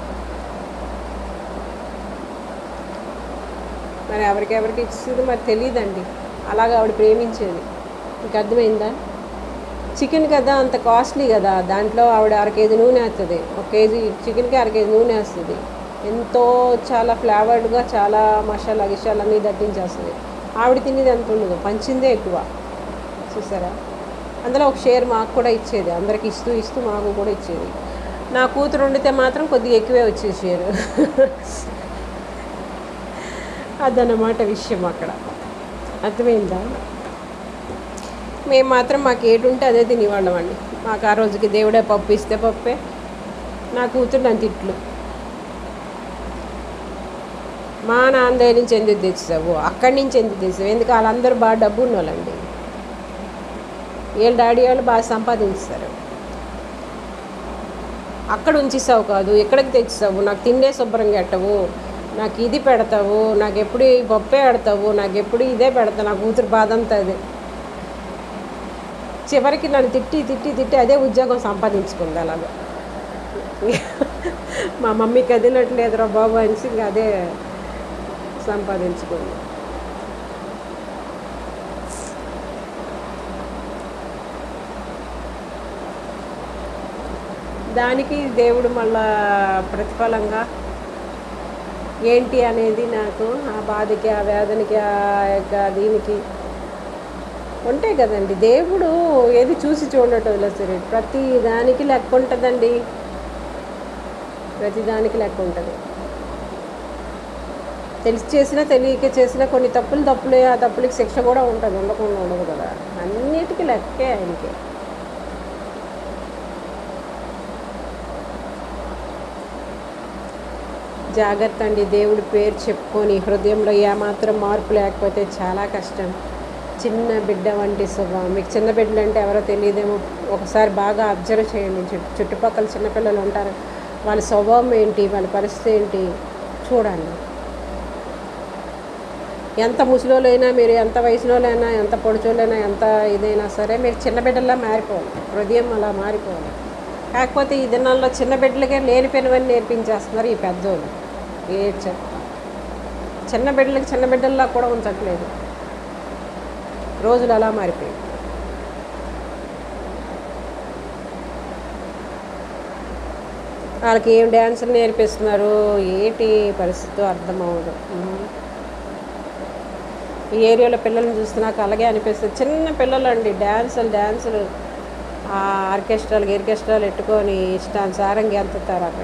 మరి ఎవరికెవరికి ఇచ్చింది మరి తెలియదండి అలాగ ఆవిడ ప్రేమించేది మీకు అర్థమైందా చికెన్ కదా అంత కాస్ట్లీ కదా దాంట్లో ఆవిడ అర కేజీ నూనె వేస్తుంది ఒక కేజీ చికెన్కి అర కేజీ నూనె వేస్తుంది ఎంతో చాలా ఫ్లేవర్డ్గా చాలా మసాలా గిషాలు అన్నీ దట్టించేస్తుంది ఆవిడ తినేది ఎంత ఉండదు పంచిందే ఎక్కువ చూసారా అందులో ఒక షేర్ మాకు కూడా ఇచ్చేది అందరికి ఇస్తూ ఇస్తూ మాకు కూడా ఇచ్చేది నా కూతురు వండితే మాత్రం కొద్దిగా ఎక్కువే వచ్చేది షేరు అదన్నమాట విషయం అక్కడ అర్థమైందా మేము మాత్రం మాకు ఏటి ఉంటే అదే తినేవాళ్ళం అండి మాకు ఆ రోజుకి దేవుడే పప్పు ఇస్తే పప్పే నా కూతురు నన్ను తిట్లు మా నాన్న దగ్గర నుంచి ఎందుకు తెచ్చావు అక్కడి నుంచి ఎందుకు తెచ్చావు ఎందుకు వాళ్ళందరూ బాగా డబ్బు ఉన్నోళ్ళండి వీళ్ళ డాడీ వాళ్ళు బాగా సంపాదించారు అక్కడ ఉంచేసావు కాదు ఎక్కడికి తెచ్చావు నాకు తిండే శుభ్రంగా పెట్టవు నాకు ఇది పెడతావు నాకు ఎప్పుడు ఈ పప్పే పెడతావు నాకు ఎప్పుడు ఇదే పెడతావు నా కూతురు బాధ అంతా అదే చివరికి నన్ను తిట్టి తిట్టి తిట్టి అదే ఉద్యోగం సంపాదించుకుంది అలాగా మా మమ్మీ కదిలట్లేదురా బాబు అనేసి ఇంకా అదే సంపాదించుకుంది దానికి దేవుడు మళ్ళా ప్రతిఫలంగా ఏంటి అనేది నాకు ఆ బాధకి ఆ వేదనకి ఆ యొక్క దీనికి ఉంటాయి కదండి దేవుడు ఏది చూసి చూడటం లేదు సరే ప్రతి దానికి లెక్క ఉంటుందండి ప్రతి దానికి లెక్క ఉంటుంది తెలిసి చేసినా తెలియక చేసినా కొన్ని తప్పులు తప్పులే ఆ తప్పులకి శిక్ష కూడా ఉంటుంది ఉండకుండా ఉండదు కదా అన్నిటికీ లెక్కే ఆయనకి జాగ్రత్త అండి దేవుడి పేరు చెప్పుకొని హృదయంలో ఏమాత్రం మార్పు లేకపోతే చాలా కష్టం చిన్న బిడ్డ వంటి స్వభావం మీకు చిన్న బిడ్డలు అంటే ఎవరో తెలియదేమో ఒకసారి బాగా అబ్జర్వ్ చేయండి చుట్టు చుట్టుపక్కల చిన్నపిల్లలు ఉంటారు వాళ్ళ స్వభావం ఏంటి వాళ్ళ పరిస్థితి ఏంటి చూడండి ఎంత ముసలోళ్ళైనా మీరు ఎంత వయసులోనైనా ఎంత పొడిచోళ్ళైనా ఎంత ఇదైనా సరే మీరు చిన్న బిడ్డల్లా మారిపోవాలి హృదయం అలా మారిపోవాలి కాకపోతే ఈ దినాల్లో చిన్న బిడ్డలకే లేనిపోయినవన్నీ నేర్పించేస్తున్నారు ఈ పెద్దోళ్ళు ఏ చెప్తా చిన్న బిడ్డలకి చిన్న బిడ్డల్లా కూడా ఉంచట్లేదు రోజులు అలా మారిపోయాయి వాళ్ళకి ఏం డ్యాన్సులు నేర్పిస్తున్నారు ఏంటి పరిస్థితి అర్థం అవ్వదు ఉమ్. ఈ ఏరియాలో పిల్లల్ని చూస్తే నాకు అలాగే అనిపిస్తుంది చిన్న పిల్లలు అండి డ్యాన్సులు డ్యాన్సులు ఆ ఆర్కెస్ట్రాలు ఆర్కెస్ట్రాలు పెట్టుకొని ఇష్టానుసారంగా ఎంతుతారు అక్కడ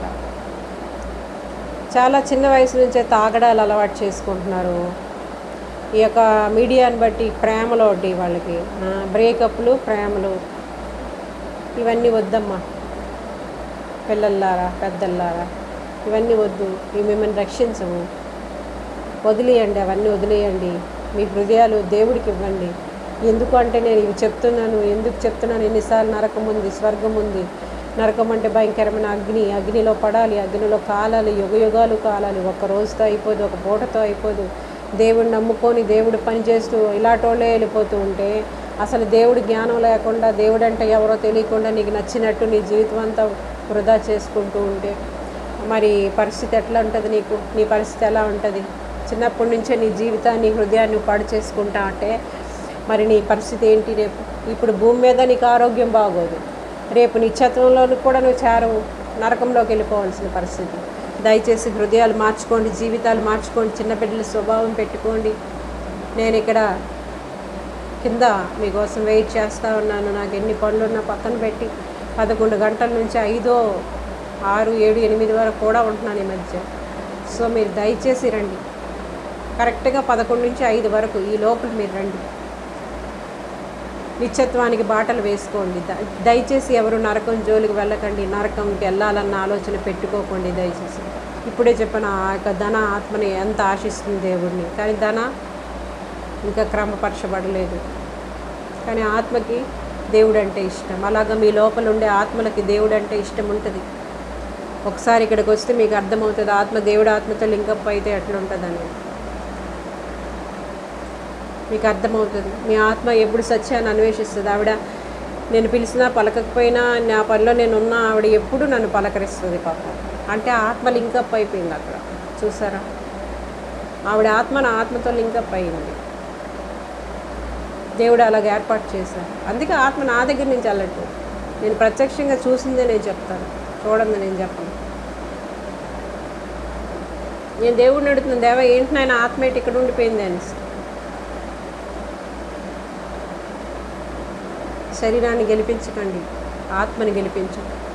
చాలా చిన్న వయసు నుంచే తాగడాలు అలవాటు చేసుకుంటున్నారు ఈ యొక్క మీడియాని బట్టి ప్రేమలు వడ్డీ వాళ్ళకి బ్రేకప్లు ప్రేమలు ఇవన్నీ వద్దమ్మా పిల్లల్లారా పెద్దల్లారా ఇవన్నీ వద్దు ఇవి మిమ్మల్ని రక్షించము వదిలేయండి అవన్నీ వదిలేయండి మీ హృదయాలు దేవుడికి ఇవ్వండి ఎందుకు అంటే నేను ఇవి చెప్తున్నాను ఎందుకు చెప్తున్నాను ఎన్నిసార్లు నరకం ఉంది స్వర్గం ఉంది నరకం అంటే భయంకరమైన అగ్ని అగ్నిలో పడాలి అగ్నిలో కాలాలి యుగ యుగాలు కాలాలి ఒక రోజుతో అయిపోదు ఒక పూటతో అయిపోదు దేవుడిని నమ్ముకొని దేవుడు పని చేస్తూ ఇలాంటోళ్ళే వెళ్ళిపోతూ ఉంటే అసలు దేవుడి జ్ఞానం లేకుండా దేవుడు అంటే ఎవరో తెలియకుండా నీకు నచ్చినట్టు నీ జీవితం అంతా వృధా చేసుకుంటూ ఉంటే మరి పరిస్థితి ఎట్లా ఉంటుంది నీకు నీ పరిస్థితి ఎలా ఉంటుంది చిన్నప్పటి నుంచే నీ జీవితాన్ని హృదయాన్ని పాడు చేసుకుంటా అంటే మరి నీ పరిస్థితి ఏంటి రేపు ఇప్పుడు భూమి మీద నీకు ఆరోగ్యం బాగోదు రేపు నిత్యత్వంలో కూడా నువ్వు చేరవు నరకంలోకి వెళ్ళిపోవాల్సిన పరిస్థితి దయచేసి హృదయాలు మార్చుకోండి జీవితాలు మార్చుకోండి చిన్న బిడ్డల స్వభావం పెట్టుకోండి నేను ఇక్కడ కింద మీకోసం వెయిట్ చేస్తూ ఉన్నాను నాకు ఎన్ని పనులు ఉన్నా పక్కన పెట్టి పదకొండు గంటల నుంచి ఐదో ఆరు ఏడు ఎనిమిది వరకు కూడా ఉంటున్నాను ఈ మధ్య సో మీరు దయచేసి రండి కరెక్ట్గా పదకొండు నుంచి ఐదు వరకు ఈ లోపల మీరు రండి నిత్యత్వానికి బాటలు వేసుకోండి ద- దయచేసి ఎవరు నరకం జోలికి వెళ్ళకండి నరకంకి వెళ్ళాలన్న ఆలోచన పెట్టుకోకండి దయచేసి ఇప్పుడే చెప్పిన ఆ యొక్క ధన ఆత్మని ఎంత ఆశిస్తుంది దేవుడిని కానీ ధన ఇంకా క్రమపరచబడలేదు కానీ ఆత్మకి దేవుడు అంటే ఇష్టం అలాగా మీ లోపల ఉండే ఆత్మలకి దేవుడు అంటే ఇష్టం ఉంటుంది ఒకసారి ఇక్కడికి వస్తే మీకు అర్థమవుతుంది ఆత్మ దేవుడు ఆత్మతో లింకప్ అయితే ఎట్లుంటుందని మీకు అర్థమవుతుంది మీ ఆత్మ ఎప్పుడు సత్యాన్ని అన్వేషిస్తుంది ఆవిడ నేను పిలిచినా పలకకపోయినా నా పనిలో నేను ఉన్నా ఆవిడ ఎప్పుడు నన్ను పలకరిస్తుంది పాపం అంటే ఆత్మ లింకప్ అయిపోయింది అక్కడ చూసారా ఆవిడ ఆత్మ నా ఆత్మతో లింకప్ అయింది దేవుడు అలాగ ఏర్పాటు చేశారు అందుకే ఆత్మ నా దగ్గర నుంచి వెళ్ళట్టు నేను ప్రత్యక్షంగా చూసిందే నేను చెప్తాను చూడండి నేను చెప్పను నేను దేవుడిని అడుగుతున్నాను దేవ ఏంటి నాయన ఆత్మ ఏంటి ఇక్కడ ఉండిపోయింది అనేసి శరీరాన్ని గెలిపించకండి ఆత్మని గెలిపించండి